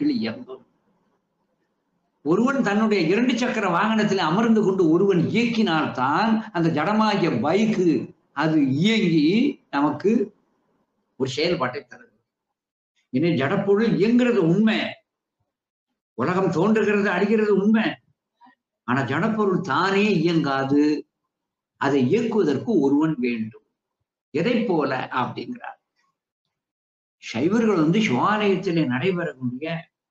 கீழ் இயங்கும் ஒருவன் தன்னுடைய இரண்டு சக்கர வாகனத்தில் அமர்ந்து கொண்டு ஒருவன் இயக்கினால்தான் அந்த ஜடமாகிய பைக்கு அது இயங்கி நமக்கு ஒரு செயல்பாட்டை தருது இனி ஜடப்பொருள் இயங்குறது உண்மை உலகம் தோன்றுகிறது அடிக்கிறது உண்மை ஆனா ஜடப்பொருள் தானே இயங்காது அதை இயக்குவதற்கு ஒருவன் வேண்டும் எதை போல அப்படிங்கிறார் சைவர்கள் வந்து சிவாலயத்திலே நடைபெறக்கூடிய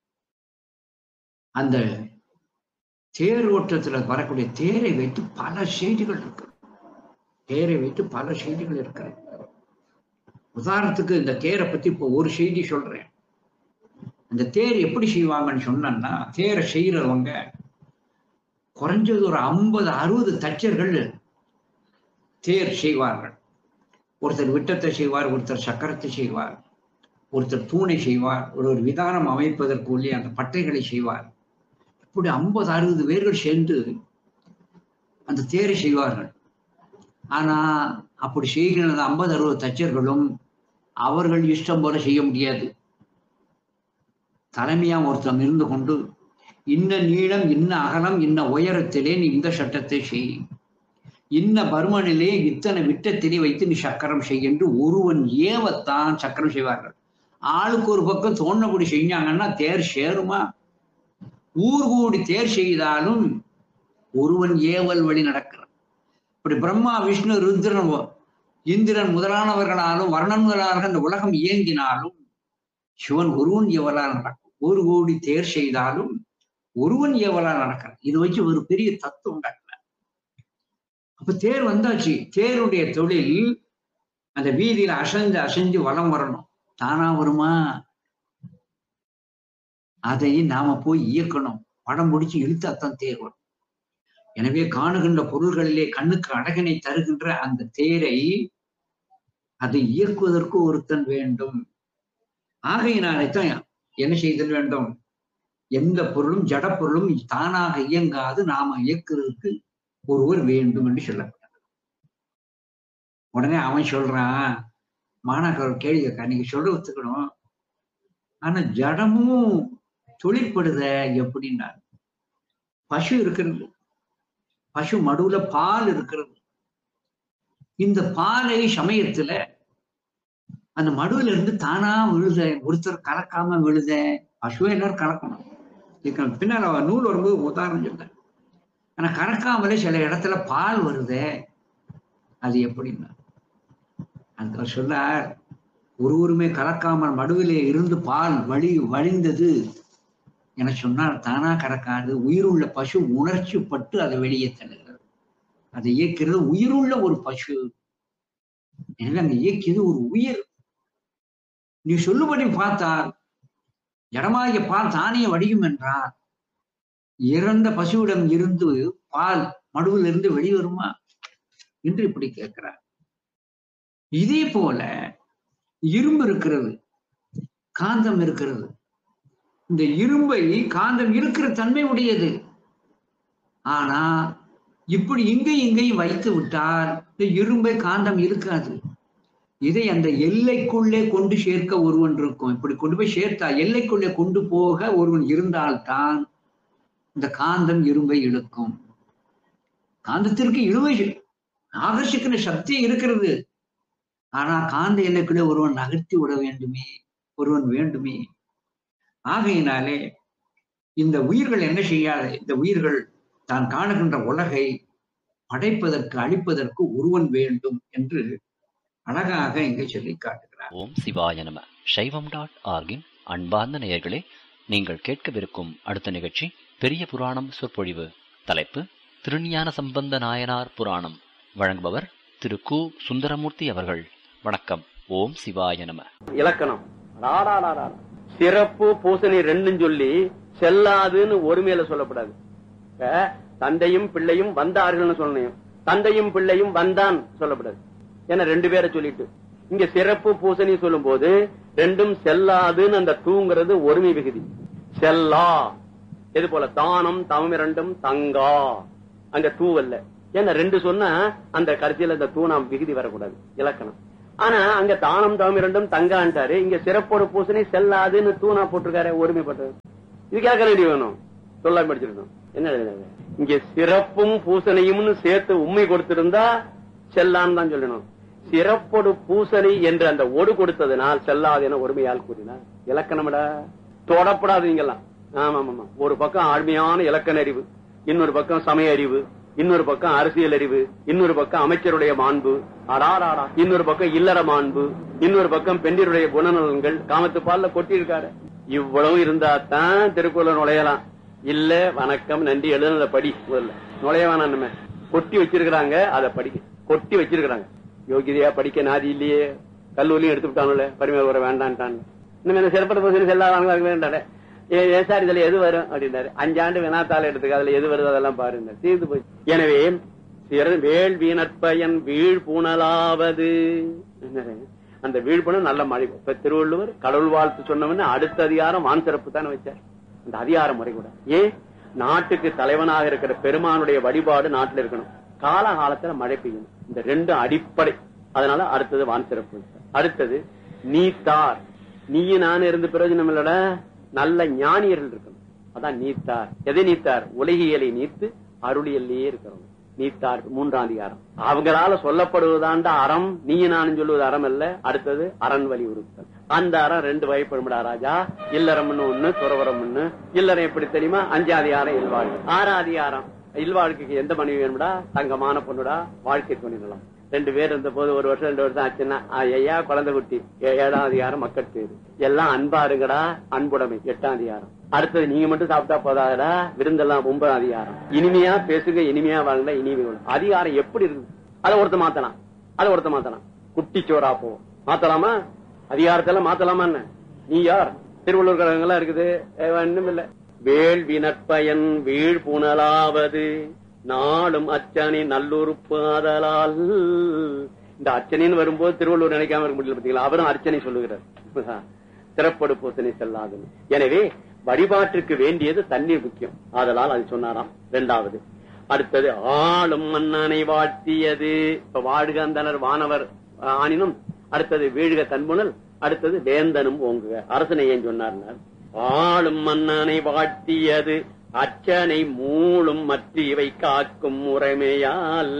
அந்த தேர் ஓட்டத்துல வரக்கூடிய தேரை வைத்து பல செய்திகள் இருக்கு தேரை வைத்து பல செய்திகள் இருக்கிறது உதாரணத்துக்கு இந்த தேரை பத்தி இப்போ ஒரு செய்தி சொல்றேன் இந்த தேர் எப்படி செய்வாங்கன்னு சொன்னா தேரை செய்யறவங்க குறைஞ்சது ஒரு ஐம்பது அறுபது தச்சர்கள் தேர் செய்வார்கள் ஒருத்தர் விட்டத்தை செய்வார் ஒருத்தர் சக்கரத்தை செய்வார் ஒருத்தர் தூணை செய்வார் ஒரு ஒரு விதானம் அமைப்பதற்கு உள்ளே அந்த பட்டைகளை செய்வார் இப்படி ஐம்பது அறுபது பேர்கள் சேர்ந்து அந்த தேரை செய்வார்கள் ஆனா அப்படி செய்கிற அந்த ஐம்பது அறுபது தச்சர்களும் அவர்கள் இஷ்டம் போல செய்ய முடியாது தலைமையா ஒருத்தன் இருந்து கொண்டு இன்ன நீளம் இன்ன அகலம் இன்ன உயரத்திலே நீ இந்த சட்டத்தை செய் இன்ன பருமனிலே இத்தனை விட்டத்திலே வைத்து நீ சக்கரம் செய் என்று ஒருவன் ஏவத்தான் சக்கரம் செய்வார்கள் ஆளுக்கு ஒரு பக்கம் தோணப்படி செஞ்சாங்கன்னா தேர் சேருமா ஊர் கூடி தேர் செய்தாலும் ஒருவன் ஏவல் வழி நடக்கிறான் இப்படி பிரம்மா விஷ்ணு ருத்ரன் இந்திரன் முதலானவர்களாலும் வர்ணன் முதலாக இந்த உலகம் இயங்கினாலும் சிவன் ஒருவன் ஏவலால் நடக்கும் ஒரு கோடி தேர் செய்தாலும் ஒருவன் ஏவலால் நடக்கிறான் இது வச்சு ஒரு பெரிய தத்துவம் உண்டாக்குறார் அப்ப தேர் வந்தாச்சு தேருடைய தொழில் அந்த வீதியில அசைஞ்சு அசைஞ்சு வலம் வரணும் தானா வருமா அதை நாம போய் இயக்கணும் படம் முடிச்சு இழுத்தாத்தான் தேர் வரும் எனவே காணுகின்ற பொருள்களிலே கண்ணுக்கு அழகினை தருகின்ற அந்த தேரை அதை இயக்குவதற்கு ஒருத்தன் வேண்டும் ஆகையினாலேத்தான் என்ன செய்தல் வேண்டும் எந்த பொருளும் ஜட பொருளும் தானாக இயங்காது நாம இயக்குறதுக்கு ஒருவர் வேண்டும் என்று சொல்லப்பட்டது உடனே அவன் சொல்றான் மாணாக்கர் கேள்வி கேட்க நீங்க சொல்ற ஒத்துக்கணும் ஆனா ஜடமும் தொழிற்படுத எப்படின்னா பசு இருக்கிறது பசு மடுவுல பால் இருக்கிறது இந்த பாலை சமயத்துல அந்த மடுவுல இருந்து தானா விழுத ஒருத்தர் கலக்காம விழுத பசுவை எல்லாரும் கலக்கணும் இதுக்கு பின்னால் அவ நூல் வரும்போது உதாரணம் சொல்றேன் ஆனா கறக்காமலே சில இடத்துல பால் வருதே அது எப்படின்னா அந்த சொன்னார் ஒருவருமே கலக்காமல் மடுவிலே இருந்து பால் வழி வழிந்தது என சொன்னால் தானா கறக்காது உயிருள்ள பசு உணர்ச்சி பட்டு அதை வெளியே தள்ளுகிறது அதை இயக்கிறது உயிருள்ள ஒரு பசு எனவே அங்க இயக்கியது ஒரு உயிர் நீ சொல்லுபடி பார்த்தால் ஜடமாகிய பால் தானே வடியும் என்றால் இறந்த பசுவிடம் இருந்து பால் மடுவில் இருந்து வெளிவருமா என்று இப்படி கேட்கிறார் இதே போல இரும்பு இருக்கிறது காந்தம் இருக்கிறது இந்த இரும்பை காந்தம் இருக்கிற தன்மை உடையது ஆனா இப்படி இங்கேயும் இங்கேயும் வைத்து விட்டால் இந்த இரும்பை காந்தம் இருக்காது இதை அந்த எல்லைக்குள்ளே கொண்டு சேர்க்க ஒருவன் இருக்கும் இப்படி கொண்டு போய் சேர்த்தா எல்லைக்குள்ளே கொண்டு போக ஒருவன் இருந்தால்தான் இந்த காந்தம் இரும்பை இழுக்கும் காந்தத்திற்கு இழுவை ஆகர்ஷிக்கிற சக்தி இருக்கிறது ஆனா காந்த எல்லைக்குள்ளே ஒருவன் நகர்த்தி விட வேண்டுமே ஒருவன் வேண்டுமே ஆகையினாலே இந்த உயிர்கள் என்ன செய்யாது இந்த உயிர்கள் தான் காணுகின்ற உலகை படைப்பதற்கு அழிப்பதற்கு ஒருவன் வேண்டும் என்று அழகாக இங்கே சொல்லி காட்டுகிறார் ஓம் சிவாய நம சைவம் டாட் ஆர்கின் அன்பார்ந்த நேயர்களே நீங்கள் கேட்கவிருக்கும் அடுத்த நிகழ்ச்சி பெரிய புராணம் சொற்பொழிவு தலைப்பு திருஞான சம்பந்த நாயனார் புராணம் வழங்குபவர் திரு கு சுந்தரமூர்த்தி அவர்கள் வணக்கம் ஓம் சிவாய நம இலக்கணம் ராடாடாடா சிறப்பு பூசணி ரெண்டும் சொல்லி செல்லாதுன்னு ஒருமையில சொல்லப்படாது இப்ப தந்தையும் பிள்ளையும் வந்தார்கள்னு சொல்லணும் தந்தையும் பிள்ளையும் வந்தான் சொல்லப்படாது ஏன்னா ரெண்டு பேரை சொல்லிட்டு இங்க சிறப்பு பூசணி சொல்லும் போது ரெண்டும் செல்லாதுன்னு அந்த தூங்கிறது ஒருமை விகுதி செல்லா இது போல தானம் தவம் இரண்டும் தங்கா அங்க தூவல்ல ஏன்னா ரெண்டு சொன்னா அந்த கடைசியில அந்த தூணாம் விகுதி வரக்கூடாது இலக்கணம் ஆனா அங்க தானம் தவம் இரண்டும் தங்கான்ட்டாரு இங்க சிறப்போட பூசணி செல்லாதுன்னு தூணா போட்டிருக்காரு ஒருமைப்பட்டது இது கேட்க வேண்டி வேணும் சொல்லாம படிச்சிருக்கணும் என்ன எழுதினாரு? இங்க சிறப்பும் பூசணையும்னு சேர்த்து உண்மை கொடுத்திருந்தா செல்லான்னு தான் சொல்லணும் சிறப்பொடு பூசணி என்று அந்த ஒடு கொடுத்ததுனால் செல்லாது என ஒருமையால் கூறினார் இலக்கணம்டா தொடப்படாது நீங்கெல்லாம் ஆமா ஆமா ஒரு பக்கம் ஆழ்மையான இலக்கண அறிவு இன்னொரு பக்கம் சமய அறிவு இன்னொரு பக்கம் அரசியல் அறிவு இன்னொரு பக்கம் அமைச்சருடைய மாண்பு அடாராடா இன்னொரு பக்கம் இல்லற மாண்பு இன்னொரு பக்கம் பெண்டிருடைய குணநலன்கள் காமத்து பால்ல கொட்டி இருக்காரு இவ்வளவு இருந்தா தான் திருக்குறள் நுழையலாம் இல்ல வணக்கம் நன்றி எழுதுனத படி முதல்ல நுழைய வேணாம் நம்ம கொட்டி வச்சிருக்கிறாங்க அதை படிக்க கொட்டி வச்சிருக்கிறாங்க யோகிதையா படிக்க நாதி இல்லையே கல்லூரியும் எடுத்து விட்டானுல பரிமை வர வேண்டான்ட்டான் இன்னும் இந்த சிறப்பு பகுதி செல்லாத வேண்டாரு ஏன் சார் இதுல எது வரும் அப்படின்னாரு அஞ்சாண்டு வினாத்தாள் எடுத்துக்க அதுல எது வருது அதெல்லாம் பாருங்க தீர்ந்து போய் எனவே சிற- வேள் வீணற்பயன் வீழ் பூணலாவது என்னது? அந்த வீழ்புணம் நல்ல மழை இப்ப திருவள்ளுவர் கடவுள் வாழ்த்து சொன்னவன்னு அடுத்த அதிகாரம் வான் சிறப்பு தானே வச்சார் அந்த அதிகார முறை கூட ஏன் நாட்டுக்கு தலைவனாக இருக்கிற பெருமானுடைய வழிபாடு நாட்டுல இருக்கணும் காலகாலத்துல மழை பெய்யும் இந்த ரெண்டும் அடிப்படை அதனால அடுத்தது வான் சிறப்பு வச்சார். அடுத்தது நீத்தார் நீயும் நானும் இருந்து பிரயோஜனம் இல்லடா நல்ல ஞானியர்கள் இருக்கணும் அதான் நீத்தார் எதை நீத்தார் உலகியலை நீத்து அருளியல்லையே இருக்கிறவங்க நீத்தார் மூன்றாம் அதிகாரம் அவங்களால சொல்லப்படுவதாண்டா அறம் நீயும் நானும் சொல்லுவது அறம் அல்ல அடுத்தது அரண் வலியுறுத்தல் அந்த அறம் ரெண்டு வகைப்படும்டா ராஜா இல்லறம்னு ஒண்ணு துறவரம் ஒண்ணு இல்லறம் எப்படி தெரியுமா அஞ்சாம் அதிகாரம் இல்வாழ்க்கை ஆறாம் அதிகாரம் இல்வாழ்க்கைக்கு எந்த மனைவி வேணும்டா தங்கமான பொண்ணுடா வாழ்க்கை துணிக்கலாம் ரெண்டு பேர் இருந்த போது ஒரு வருஷம் ரெண்டு வருஷம் ஆச்சுன்னா ஆ, ஐயா குழந்தை குட்டி ஏ- ஏழாம் அதிகாரம் மக்கள் பேரு எல்லாம் அன்பா இருங்கடா அன்புடைமை எட்டாம் அதிகாரம் அடுத்தது நீங்க மட்டும் சாப்பிட்டா போதாதடா விருந்தெல்லாம் ஒன்பதாம் அதிகாரம் இனிமையா பேசுங்க இனிமையா வாங்க இனிமை வேணும். அதிகாரம் எப்படி இருக்கு அதை ஒருத்த மாத்தலாம் அதை ஒருத்த மாத்தலாம் குட்டிச்சோரா போ மாத்தலாமா அதிகாரத்தெல்லாம் மாத்தலாமா என்ன நீ யார் திருவள்ளூர் கழகங்கள்லாம் இருக்குது ஏ, ஒண்ணும் இல்ல வேள் வினற்பயன் வீழ் புனலாவது நாளும் அச்சனை நல்லுறுப்பாதலால் இந்த அச்சனின்னு வரும்போது திருவள்ளூர் நினைக்காம இருக்க முடியல பாத்தீங்களா அவரும் அர்ச்சனை சொல்லுகிறார் சிறப்படு பூசனை செல்லாதுன்னு எனவே வழிபாட்டிற்கு வேண்டியது தண்ணீர் முக்கியம் ஆதலால் அது சொன்னாராம் இரண்டாவது அடுத்தது ஆளும் மன்னனை வாழ்த்தியது இப்ப வாழ்க அந்தனர் வானவர் ஆஹ், ஆனினும் அடுத்தது வீழ்க தன்புணல் அடுத்தது வேந்தனும் ஓங்குக அரசனை ஏன் சொன்னார் ஆளும் மன்னனை வாழ்த்தியது அச்சனை மூளும் மற்ற இவை காக்கும் முறைமையால்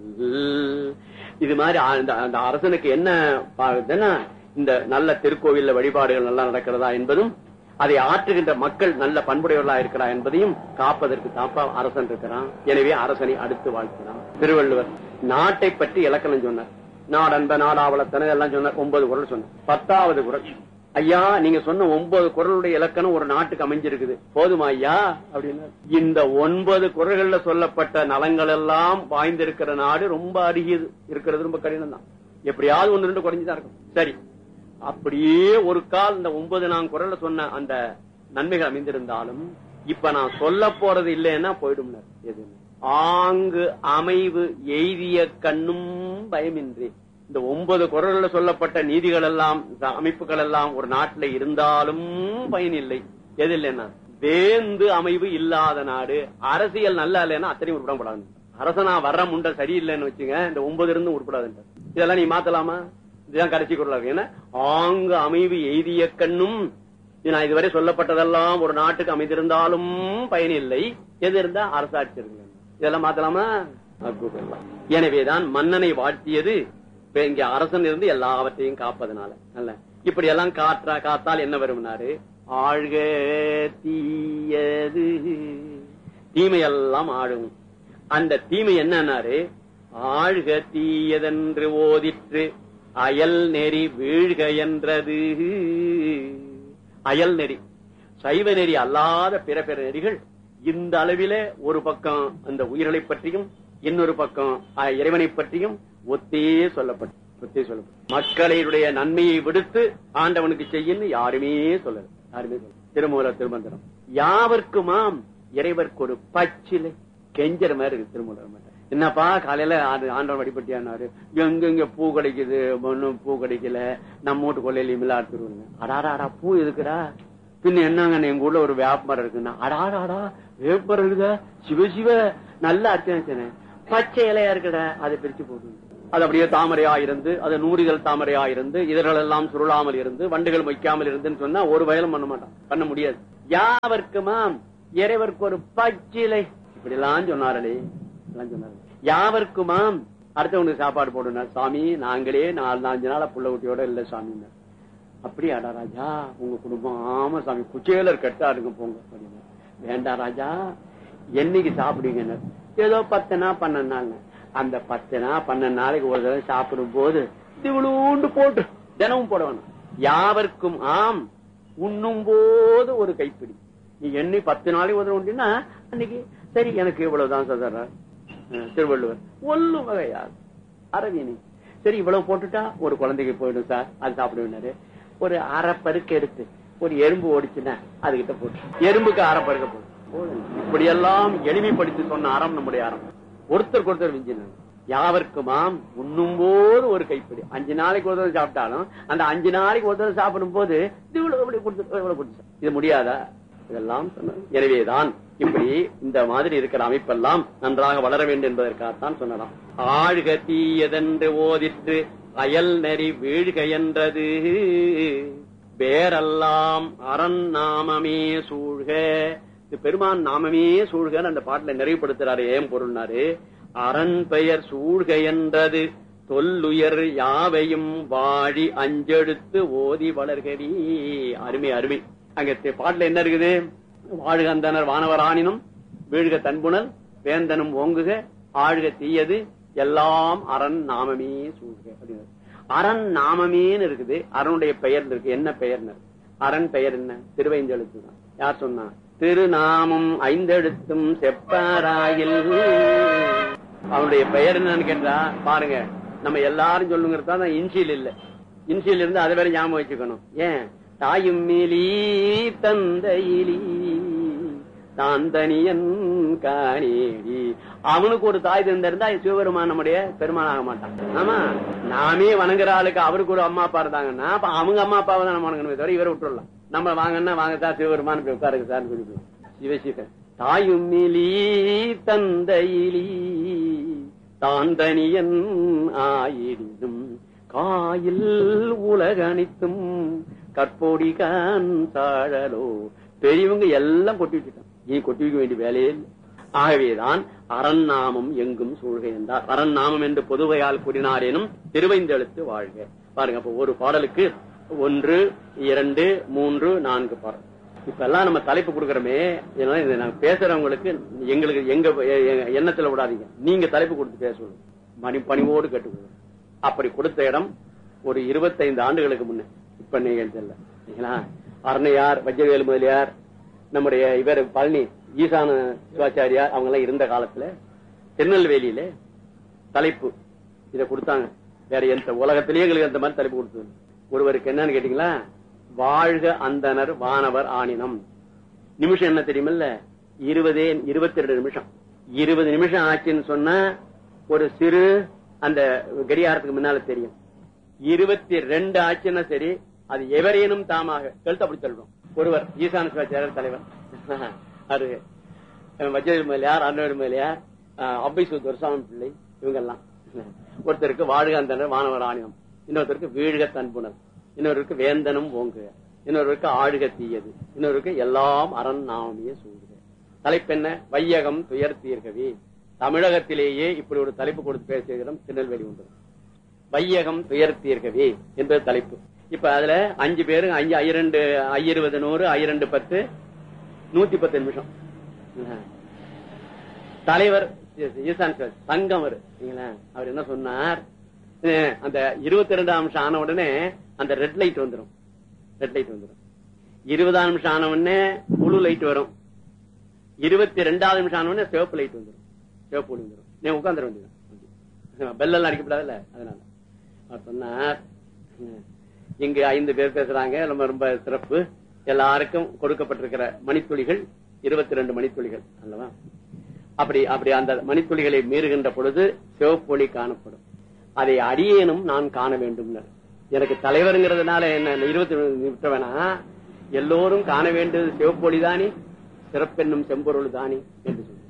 இது மாதிரி அந்த அந்த அரசனுக்கு என்ன பாக்குதுன்னா இந்த நல்ல திருக்கோவில்ல வழிபாடுகள் நல்லா நடக்கிறதா என்பதும் அதை ஆற்றுகின்ற மக்கள் நல்ல பண்புடையவர்களா இருக்கிறா என்பதையும் காப்பதற்கு தாப்பா அரசன் இருக்கிறான் எனவே அரசனை அடுத்து வாழ்க்கிறான் திருவள்ளுவர் நாட்டை பற்றி இலக்கணம் சொன்னார் நாடன்ப நாடாவளத்தன எல்லாம் சொன்னார் ஒன்பது குரல் சொன்னார் பத்தாவது குரல் ஐயா நீங்க சொன்ன ஒன்பது குரலுடைய இலக்கணம் ஒரு நாட்டுக்கு அமைஞ்சிருக்குது போதுமா ஐயா அப்படின்னா இந்த ஒன்பது குரல்கள்ல சொல்லப்பட்ட நலங்கள் எல்லாம் வாய்ந்திருக்கிற நாடு ரொம்ப அருகியது இருக்கிறது ரொம்ப கடினம் தான் எப்படியாவது ஒன்று ரெண்டு குறைஞ்சுதான் இருக்கும் சரி அப்படியே ஒரு கால் இந்த ஒன்பது நான் குரல்ல சொன்ன அந்த நன்மைகள் அமைந்திருந்தாலும் இப்ப நான் சொல்ல போறது இல்லைன்னா போயிடும் எது ஆங்கு அமைவு எய்திய கண்ணும் பயமின்றி இந்த ஒன்பது குரல்ல சொல்லப்பட்ட நீதிகள் எல்லாம் இந்த அமைப்புகள் எல்லாம் ஒரு நாட்டுல இருந்தாலும் பயனில்லை எது இல்லைன்னா வேந்து அமைவு இல்லாத நாடு அரசியல் நல்லா இல்லைன்னா அத்தனையும் உருப்படப்படாது அரசனா வர்ற முண்டை சரியில்லைன்னு வச்சுங்க இந்த ஒன்பது இருந்து உருப்படாது இதெல்லாம் நீ மாத்தலாமா இதுதான் கடைசி குரலா இருக்கு ஏன்னா ஆங்கு அமைவு எய்திய கண்ணும் இது நான் இதுவரை சொல்லப்பட்டதெல்லாம் ஒரு நாட்டுக்கு அமைந்திருந்தாலும் பயனில்லை எது இருந்தா அரசாட்சி இருக்கு இதெல்லாம் மாத்தலாமா கூப்பிடலாம் எனவேதான் மன்னனை வாழ்த்தியது இப்ப இங்க அரசன் இருந்து எல்லாவற்றையும் காப்பதனால அல்ல இப்படி எல்லாம் காற்றா காத்தால் என்ன வரும்னாரு ஆழ்க தீயது தீமையெல்லாம் ஆழும் அந்த தீமை என்னன்னாரு ஆழ்க தீயதென்று ஓதிற்று அயல் நெறி வீழ்க என்றது அயல் நெறி சைவ நெறி அல்லாத பிற பிற நெறிகள் இந்த அளவிலே ஒரு பக்கம் அந்த உயிர்களை பற்றியும் இன்னொரு பக்கம் அஹ், இறைவனை பற்றியும் ஒத்தே சொல்லப்பட்டு ஒத்தே சொல்லப்பட்டு மக்களுடைய நன்மையை விடுத்து ஆண்டவனுக்கு செய்யன்னு யாருமே சொல்லல யாருமே சொல்ல திருமூல திருமந்திரம் யாவர்க்குமாம் இறைவர்க்கு ஒரு பச்சிலை கெஞ்சற மாதிரி இருக்கு திருமூலர் என்னப்பா காலையில ஆண்டு- ஆண்டவன் வழிபட்டியானாரு எங்க எங்க பூ கிடைக்குது ஒண்ணும் பூ கிடைக்கல நம்ம வீட்டு கொள்ளையில மில்லா எடுத்துருவாங்க அடாடா பூ எதுக்குடா பின்ன என்னங்க எங்க ஊர்ல ஒரு வேப்பமரம் இருக்குன்னா அடாடாடா வேப்பமரம் இருக்குதா சிவ சிவ நல்ல அர்ச்சனை செய்யணும். பச்சை இலையா இருக்குடா அதை பிரிச்சு போட்டு அது அப்படியே தாமரையா இருந்து அது நூறிதழ் தாமரையா இருந்து இதழ்கள் எல்லாம் சுருளாமல் இருந்து வண்டுகள் மொய்க்காமல் இருந்துன்னு சொன்னா ஒரு வயலும் பண்ண மாட்டான் பண்ண முடியாது யாவர்க்குமாம் இறைவர்க்கு ஒரு பச்சிலை இப்படி எல்லாம் சொன்னாரே எல்லாம் சொன்னாரு யாவர்க்குமாம் அடுத்தவனுக்கு சாப்பாடு போடுனார் சாமி நாங்களே நாலு நாலஞ்சு நாளா புள்ள குட்டியோட இல்ல சாமின்னார் அப்படியாடா ராஜா உங்க குடும்பம் ஆமா சாமி குச்சேலர் கட்டா இருங்க போங்க அப்படின்னா வேண்டாம் ராஜா என்னைக்கு சாப்பிடுவீங்க ஏதோ பத்து நாள் பன்னெண்டு நாள் அந்த பத்து நாள் பன்னெண்டு நாளைக்கு ஒரு தடவை சாப்பிடும் போது இவ்வளோண்டு போட்டு தினமும் போட வேணும் யாவர்க்கும் ஆம் உண்ணும் போது ஒரு கைப்பிடி நீ எண்ணெய் பத்து நாளைக்கு உதவ உண்டுன்னா அன்னைக்கு சரி எனக்கு இவ்வளவுதான் சதர் திருவள்ளுவர் ஒல்லும் வகையாது அரவினி சரி இவ்வளவு போட்டுட்டா ஒரு குழந்தைக்கு போயிடும் சார் அது சாப்பிடுவேனாரு ஒரு அரை பருக்க எடுத்து ஒரு எறும்பு ஓடிச்சுன்னா அதுகிட்ட போட்டு எறும்புக்கு அரை பருக்க போடும் போதும். இப்படியெல்லாம் எளிமைப்படுத்தி சொன்ன அறம் நம்முடைய அறம் ஒருத்தருக்கு ஒருத்தர் விஞ்சினாங்க யாவர்க்குமாம் உண்ணும் போது ஒரு கைப்பிடி அஞ்சு நாளைக்கு ஒரு தடவை சாப்பிட்டாலும் அந்த அஞ்சு நாளைக்கு ஒரு தடவை சாப்பிடும் போது இது இவ்வளவு இப்படி கொடுத்து இவ்வளவு கொடுத்து இது முடியாதா இதெல்லாம் சொன்னார். எனவேதான் இப்படி இந்த மாதிரி இருக்கிற அமைப்பெல்லாம் நன்றாக வளர வேண்டும் என்பதற்காகத்தான் சொன்னலாம் ஆழ்க தீயதென்று ஓதிற்று அயல் நெறி வீழ்க என்றது வேறெல்லாம் அரண் நாமமே சூழ்க இது பெருமான் நாமமே சூழ்கன்னு அந்த பாட்டுல நிறைவுபடுத்துறாரு ஏன் பொருள்னாரு அரண் பெயர் சூழ்க என்றது தொல்லுயர் யாவையும் வாழி அஞ்செடுத்து ஓதி வளர்கவி அருமை அருமை அங்க தெ- பாட்டுல என்ன இருக்குது வாழ்க அந்தனர் வானவராணினும் வீழ்க தன்புணல் வேந்தனும் ஓங்குக ஆழ்க தீயது எல்லாம் அரண் நாமமே சூழ்க அப்படின்னு அரண் நாமமேன்னு இருக்குது அரணுடைய பெயர் இருக்கு என்ன பெயர்னு அரண் பெயர் என்ன திருவைந்தெழுத்து தான் யார் சொன்னா திருநாமம் ஐந்தெழுத்தும் செப்பாராயில் அவனுடைய பெயர் என்னன்னு கேட்டா பாருங்க நம்ம எல்லாரும் சொல்லுங்கிறது தான் இன்சியல் இல்ல இன்சியல் இருந்து அதை வேற ஞாபகம் வச்சுக்கணும் ஏன் தாயும் மேலி தந்தையிலி தான் தனியன் காணேடி அவனுக்கு ஒரு தாய் தந்தை இருந்தா சிவபெருமான் நம்முடைய பெருமான் ஆக மாட்டான் ஆமா நாமே வணங்குற ஆளுக்கு அவருக்கு ஒரு அம்மா அப்பா இருந்தாங்கன்னா அப்ப அவங்க அம்மா அப்பாவை தான் நம்ம வணங்கணுமே தவிர இவரை விட்டுறலாம் நம்ம வாங்கன்னா வாங்க சார் சிவபெருமான் இப்படி உட்காருங்க சார் சொல்லிக்கலாம் சிவசிவ தாயும் மிலி தந்தையிலி தான் தனியன் ஆயிடினும் காயில் உலகணித்தும் கற்போடி கண் தாழலோ பெரியவங்க எல்லாம் கொட்டி வச்சுட்டான் நீ கொட்டி வைக்க வேண்டிய வேலையே இல்லை ஆகவேதான் அரண்நாமம் எங்கும் சூழ்க என்றார் அரண்நாமம் என்று பொதுவையால் கூறினாரேனும் திருவைந்தெழுத்து வாழ்க பாருங்க அப்ப ஒரு பாடலுக்கு ஒன்று இரண்டு மூன்று நான்கு பாடல் இப்ப எல்லாம் நம்ம தலைப்பு கொடுக்கறோமே இதெல்லாம் இது நாங்க பேசுறவங்களுக்கு எங்களுக்கு எங்க எ- எண்ணத்துல விடாதீங்க நீங்க தலைப்பு கொடுத்து பேசணும் மணி பணிவோடு கேட்டுக்கணும் அப்படி கொடுத்த இடம் ஒரு இருபத்தைந்து ஆண்டுகளுக்கு முன்ன இப்ப நிகழ்ச்சியில் சரிங்களா அருணையார் வஜ்ரவேலு முதலியார் நம்முடைய இவர் பழனி ஈசான சிவாச்சாரியார் அவங்க எல்லாம் இருந்த காலத்துல திருநெல்வேலியில தலைப்பு இத கொடுத்தாங்க வேற எந்த உலகத்திலேயே எங்களுக்கு அந்த மாதிரி தலைப்பு கொடுத்தது ஒருவருக்கு என்னன்னு கேட்டீங்களா வாழ்க அந்தனர் வானவர் ஆணினம் நிமிஷம் என்ன தெரியுமில்ல இருபதே இருபத்தி ரெண்டு நிமிஷம் இருபது நிமிஷம் ஆச்சுன்னு சொன்னா ஒரு சிறு அந்த கடியாரத்துக்கு முன்னால தெரியும் இருபத்தி ரெண்டு ஆச்சுன்னா சரி அது எவரேனும் தாமாக கழுத்து அப்படி சொல்றோம் ஒருவர் ஈசான சிவாச்சாரியர் தலைவர் அது வஜ்ர மேலையார் அண்ணவர் மேலையார் அப்பை துரசாமி பிள்ளை இவங்க எல்லாம் ஒருத்தருக்கு வாழ்க அந்தனர் வானவர் ஆணினம் இன்னொருத்தருக்கு வீழ்க தன்புணர் இன்னொருக்கு வேந்தனும் ஓங்குக இன்னொருக்கு ஆழ்க தீயது இன்னொருக்கு எல்லாம் அரண் நாமிய சூழ்க தலைப்பு என்ன வையகம் துயர் தீர்க்கவே தமிழகத்திலேயே இப்படி ஒரு தலைப்பு கொடுத்து பேசுகிறோம் திருநெல்வேலி ஒன்று வையகம் துயர் தீர்க்கவே என்பது தலைப்பு இப்ப அதுல அஞ்சு பேரு அஞ்சு ஐரண்டு ஐயிருபது நூறு ஐரண்டு பத்து நூத்தி பத்து நிமிஷம் தலைவர் ஈசான் சார் சங்கம் அவரு சரிங்களா? அவர் என்ன சொன்னார் அஹ் அந்த இருபத்தி ரெண்டாம் நிமிஷம் ஆன உடனே அந்த ரெட் லைட் வந்துரும் ரெட் லைட் வந்துரும் இருபதாம் நிமிஷம் ஆன உடனே முழு லைட் வரும் இருபத்தி ரெண்டாவது நிமிஷம் ஆன உடனே சிவப்பு லைட் வந்துரும் சிவப்பு ஒளி வந்துரும் நீ உட்காந்துட வேண்டியது பெல்லாம் அடிக்கப்படாதுல்ல அதனால அவர் சொன்னார் அஹ் இங்கு ஐந்து பேர் பேசுறாங்க நம்ம ரொம்ப சிறப்பு எல்லாருக்கும் கொடுக்கப்பட்டிருக்கிற மணித்துளிகள் இருபத்தி ரெண்டு மணித்துளிகள் அல்லவா அப்படி அப்படி அந்த மணித்துளிகளை மீறுகின்ற பொழுது சிவப்பொளி காணப்படும் அதை அடியேனும் நான் காண வேண்டும் எனக்கு தலைவருங்கிறதுனால என்ன இருபத்தி விட்ட வேணா எல்லோரும் காண வேண்டியது சிவப்பொளி தானே சிறப்பென்னும் செம்பொருள் தானே என்று சொன்னார்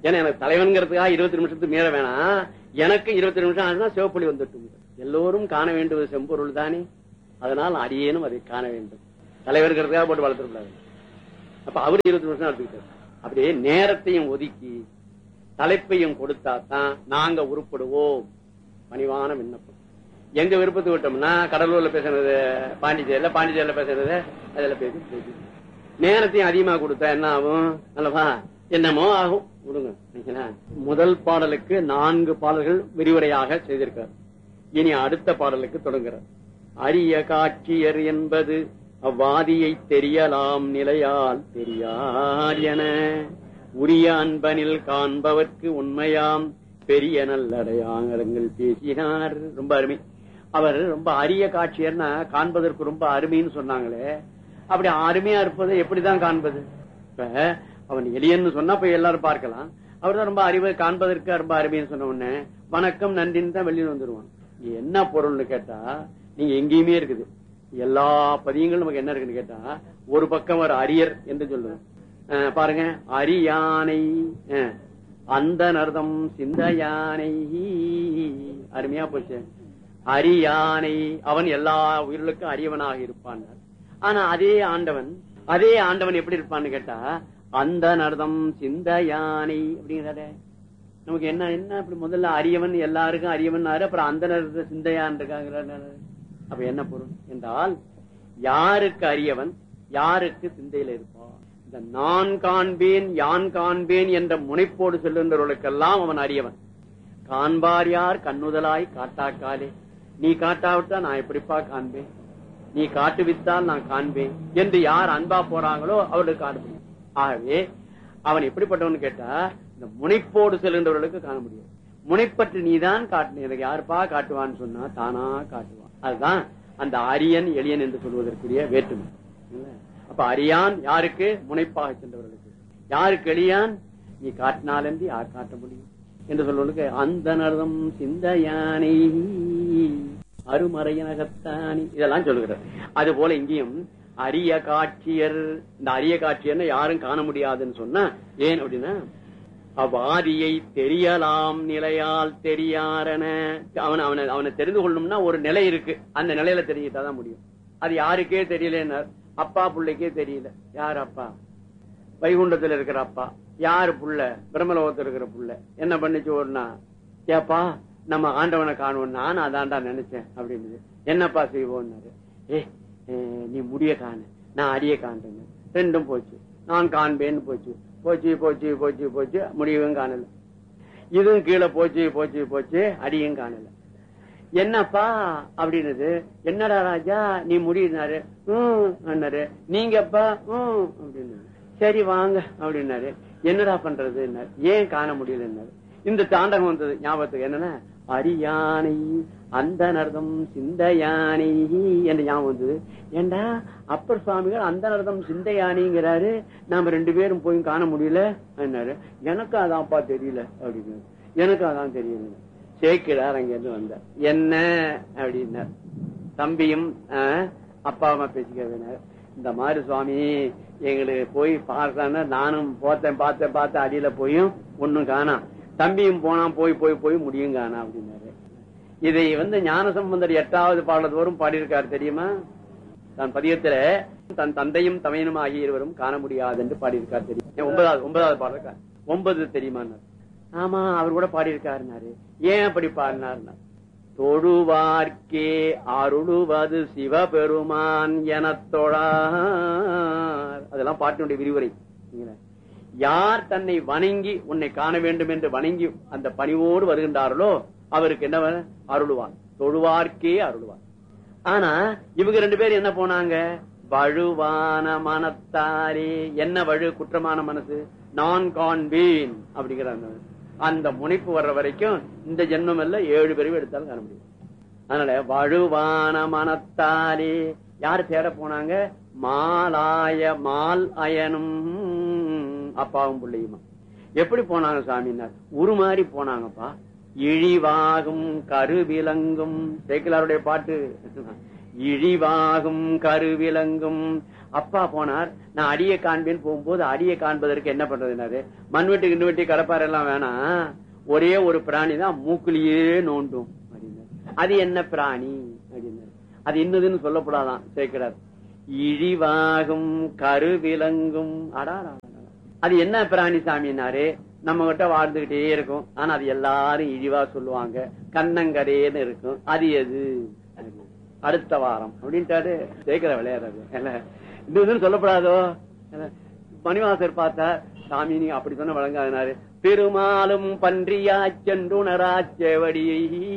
ஏன்னா எனக்கு தலைவன்கிறதுக்காக இருபத்தி நிமிஷத்துக்கு மீற வேணாம் எனக்கு இருபத்தி நிமிஷம் ஆச்சுன்னா சிவப்புலி வந்துட்டு எல்லோரும் காண வேண்டுவது செம்பொருள் தானே அதனால் அடியேனும் அதை காண வேண்டும் தலைவருங்கிறதுக்காக போட்டு வளர்த்துக்கூடாது அப்ப அவரு இருபத்தி நிமிஷம் எடுத்துக்கிட்டார் அப்படியே நேரத்தையும் ஒதுக்கி தலைப்பையும் கொடுத்தா தான் நாங்க உருப்படுவோம் பணிவான விண்ணப்பம் எங்க விருப்பத்துக்கு விட்டோம்னா கடலூர்ல பேசுறது பாண்டிச்சேரியில பாண்டிச்சேரியில பேசுறது அதுல பேசி பேசி நேரத்தையும் அதிகமா கொடுத்தா என்ன ஆகும் அல்லவா என்னமோ ஆகும் விடுங்க சரிங்களா? முதல் பாடலுக்கு நான்கு பாடல்கள் விரிவுரையாக செய்திருக்கார் இனி அடுத்த பாடலுக்கு தொடங்குறார் அரிய காட்சியர் என்பது அவ்வாதியை தெரியலாம் நிலையால் தெரியார் என உரிய அன்பனில் காண்பவர்க்கு உண்மையாம் பெரிய நல்லடையாங்கரங்கள் பேசினார் ரொம்ப அருமை அவர் ரொம்ப அரிய காட்சியர்னா காண்பதற்கு ரொம்ப அருமைன்னு சொன்னாங்களே அப்படி அருமையா இருப்பதை எப்படிதான் காண்பது இப்ப அவன் எளியன்னு சொன்னா போய் எல்லாரும் பார்க்கலாம் அவர் தான் ரொம்ப அறிவை காண்பதற்கு ரொம்ப அருமைன்னு சொன்ன உடனே வணக்கம் நன்றின்னு தான் வெளியில் வந்துருவான் என்ன பொருள்னு கேட்டா நீங்க எங்கேயுமே இருக்குது எல்லா பதியங்களும் நமக்கு என்ன இருக்குன்னு கேட்டா ஒரு பக்கம் ஒரு அரியர் என்று சொல்லுவோம் அஹ் பாருங்க அரியானை அஹ், அந்த நர்தம் சிந்த யானை அருமையா போச்சு அரியானை அவன் எல்லா உயிர்களுக்கும் அரியவனாக இருப்பான் ஆனா அதே ஆண்டவன் அதே ஆண்டவன் எப்படி இருப்பான்னு கேட்டா அந்த நர்தம் சிந்த யானை அப்படிங்கிறாரு நமக்கு என்ன என்ன அப்படி முதல்ல அரியவன் எல்லாருக்கும் அரியவன் அப்புறம் அந்த நேரத்துல சிந்தையான் இருக்காங்க அப்ப என்ன பொருள் என்றால் யாருக்கு அரியவன் யாருக்கு சிந்தையில இருப்பான் இந்த நான் காண்பேன் யான் காண்பேன் என்ற முனைப்போடு செல்லுன்றவர்களுக்கெல்லாம் அவன் அரியவன் காண்பார் யார் கண்ணுதலாய் காட்டாக்காலே நீ காட்டாவிட்டா நான் எப்படிப்பா காண்பேன் நீ காட்டுவித்தால் நான் காண்பேன் என்று யார் அன்பா போறாங்களோ அவர்களுக்கு காண முடியும் ஆகவே அவன் எப்படிப்பட்டவன் கேட்டா இந்த முனைப்போடு செல்கின்றவர்களுக்கு காண முடியும் முனைப்பற்று நீதான் காட்டு எனக்கு யாருப்பா காட்டுவான்னு சொன்னா தானா காட்டுவான் அதுதான் அந்த அரியன் எளியன் என்று சொல்வதற்குரிய வேற்றுமை இல்ல? அப்ப அரியான் யாருக்கு முனைப்பாக சென்றவர்களுக்கு யாருக்கு எளியான் நீ காட்டினாலன்றி யார் காட்ட முடியும் என்று சொல்வதற்கு அந்த நர்தம் சிந்தையானை அருமறையனகத்தானி இதெல்லாம் சொல்லுகிறார் அது போல இங்கேயும் அரிய காட்சியர் இந்த அரிய காட்சியர்னு யாரும் காண முடியாதுன்னு சொன்னா ஏன் அப்படின்னா அவ்வாதியை தெரியலாம் நிலையால் தெரியாரன அவன் அவனை அவனை தெரிந்து கொள்ளணும்னா ஒரு நிலை இருக்கு அந்த நிலையில தெரிஞ்சுட்டாதான் முடியும் அது யாருக்கே தெரியலன்னார் அப்பா பிள்ளைக்கே தெரியல யார் அப்பா வைகுண்டத்துல இருக்கிற அப்பா யாரு புள்ள பிரம்மலோகத்துல இருக்கிற புள்ள என்ன பண்ணுச்சு ஒருனா ஏப்பா நம்ம ஆண்டவனை காணுவோம் நான் அதான்டா நினைச்சேன் அப்படின்னு என்னப்பா செய்வோம்னாரு ஏ நீ முடிய காணு நான் அடிய காண்றேன் ரெண்டும் போச்சு நான் காண்பேன்னு போச்சு போச்சு போச்சு போச்சு போச்சு முடியவும் காணல இதுவும் கீழே போச்சு போச்சு போச்சு அடியும் காணல என்னப்பா அப்படின்னது என்னடா ராஜா நீ முடியினாரு அண்ணாரு நீங்கப்பா ம் அப்படின்னு சரி வாங்க அப்படின்னாரு என்னடா பண்றது ஏன் காண முடியலன்னாரு இந்த தாண்டகம் வந்தது ஞாபகத்துக்கு என்னன்னா அரியானை அந்த நர்தம் சிந்த யானை என்று ஞாபகம் வந்தது ஏண்டா அப்பர் சுவாமிகள் அந்த நர்தம் சிந்த யானைங்கிறாரு நாம ரெண்டு பேரும் போய் காண முடியல என்னாரு எனக்கு அதான்ப்பா தெரியல அப்படின்னு எனக்கு அதான் தெரியல சேக்கிடார் அங்க இருந்து வந்தார் என்ன அப்படின்னார் தம்பியும் ஆஹ், அப்பா அம்மா பேசிக்கிறதுனார் இந்த மாதிரி சுவாமி எங்களுக்கு போய் பார்த்தான நானும் போத்தேன் பார்த்தேன் பார்த்தேன் அடியில போயும் ஒண்ணும் காணாம் தம்பியும் போனான் போய் போய் போய் முடியும் காணா அப்படின்னாரு இதை வந்து ஞானசம்பந்தர் எட்டாவது பாடலத்தோறும் பாடியிருக்காரு தெரியுமா தன் பதியத்துல தன் தந்தையும் தமையனும் ஆகிய இருவரும் காண முடியாது என்று பாடியிருக்கார் தெரியும் ஏன் ஒன்பதாவது ஒன்பதாவது பாடல் ஒன்பது தெரியுமா ஆமா அவர் கூட பாடியிருக்காருனாரு ஏன் அப்படி பாடினார் தொழுவார்க்கே அருளுவது சிவபெருமான் எனத் தொழார் அதெல்லாம் பாட்டினுடைய விரிவுரை சரிங்களா? யார் தன்னை வணங்கி உன்னை காண வேண்டும் என்று வணங்கி அந்த பணிவோடு வருகின்றார்களோ அவருக்கு என்ன வே- அருளுவான் தொழுவார்க்கே அருளுவான் ஆனா இவங்க ரெண்டு பேரும் என்ன போனாங்க வழுவான மனத்தாரே என்ன வழு குற்றமான மனசு நான் காண்பேன் அப்படிங்கிற அந்த- அந்த முனைப்பு வர்ற வரைக்கும் இந்த ஜென்மம் எல்லாம் ஏழு பிரிவு எடுத்தாலும் காண முடியும் அதனால வழுவான மனத்தாலே யார் தேட போனாங்க மாலாய மால் அயனும் அப்பாவும் பிள்ளையுமா எப்படி போனாங்க சாமினார் உருமாறி போனாங்கப்பா இழிவாகும் கருவிலங்கும் சேக்கிலாருடைய பாட்டு இழிவாகும் கருவிலங்கும் அப்பா போனார் நான் அடியை காண்பேன் போகும்போது அடியை காண்பதற்கு என்ன பண்றதுனாரு மண்வெட்டி கிண்ணுவெட்டி கடப்பாறை எல்லாம் வேணாம் ஒரே ஒரு பிராணி தான் மூக்குலயே நோண்டும் அப்படின்னாரு அது என்ன பிராணி அப்படின்னாரு அது என்னதுன்னு சொல்லப்படாதான் சேர்க்கிறார் இழிவாகும் கருவிலங்கும் அடா அது என்ன பிராணி சாமினாரு நம்ம கிட்ட வாழ்ந்துகிட்டே இருக்கும் ஆனா அது எல்லாரும் இழிவா சொல்லுவாங்க கண்ணங்கரேன்னு இருக்கும் அது எது அடுத்த வாரம் அப்படின்ட்டாரு சேர்க்கிற விளையாடுறது இல்ல இந்த இதுன்னு சொல்லப்படாதோ இல்ல, மணிவாசர் பார்த்தா சாமி நீ அப்படி சொன்ன வழங்காதினாரு பெருமாளும் பன்றியா சென்றுணராச்சேவடியை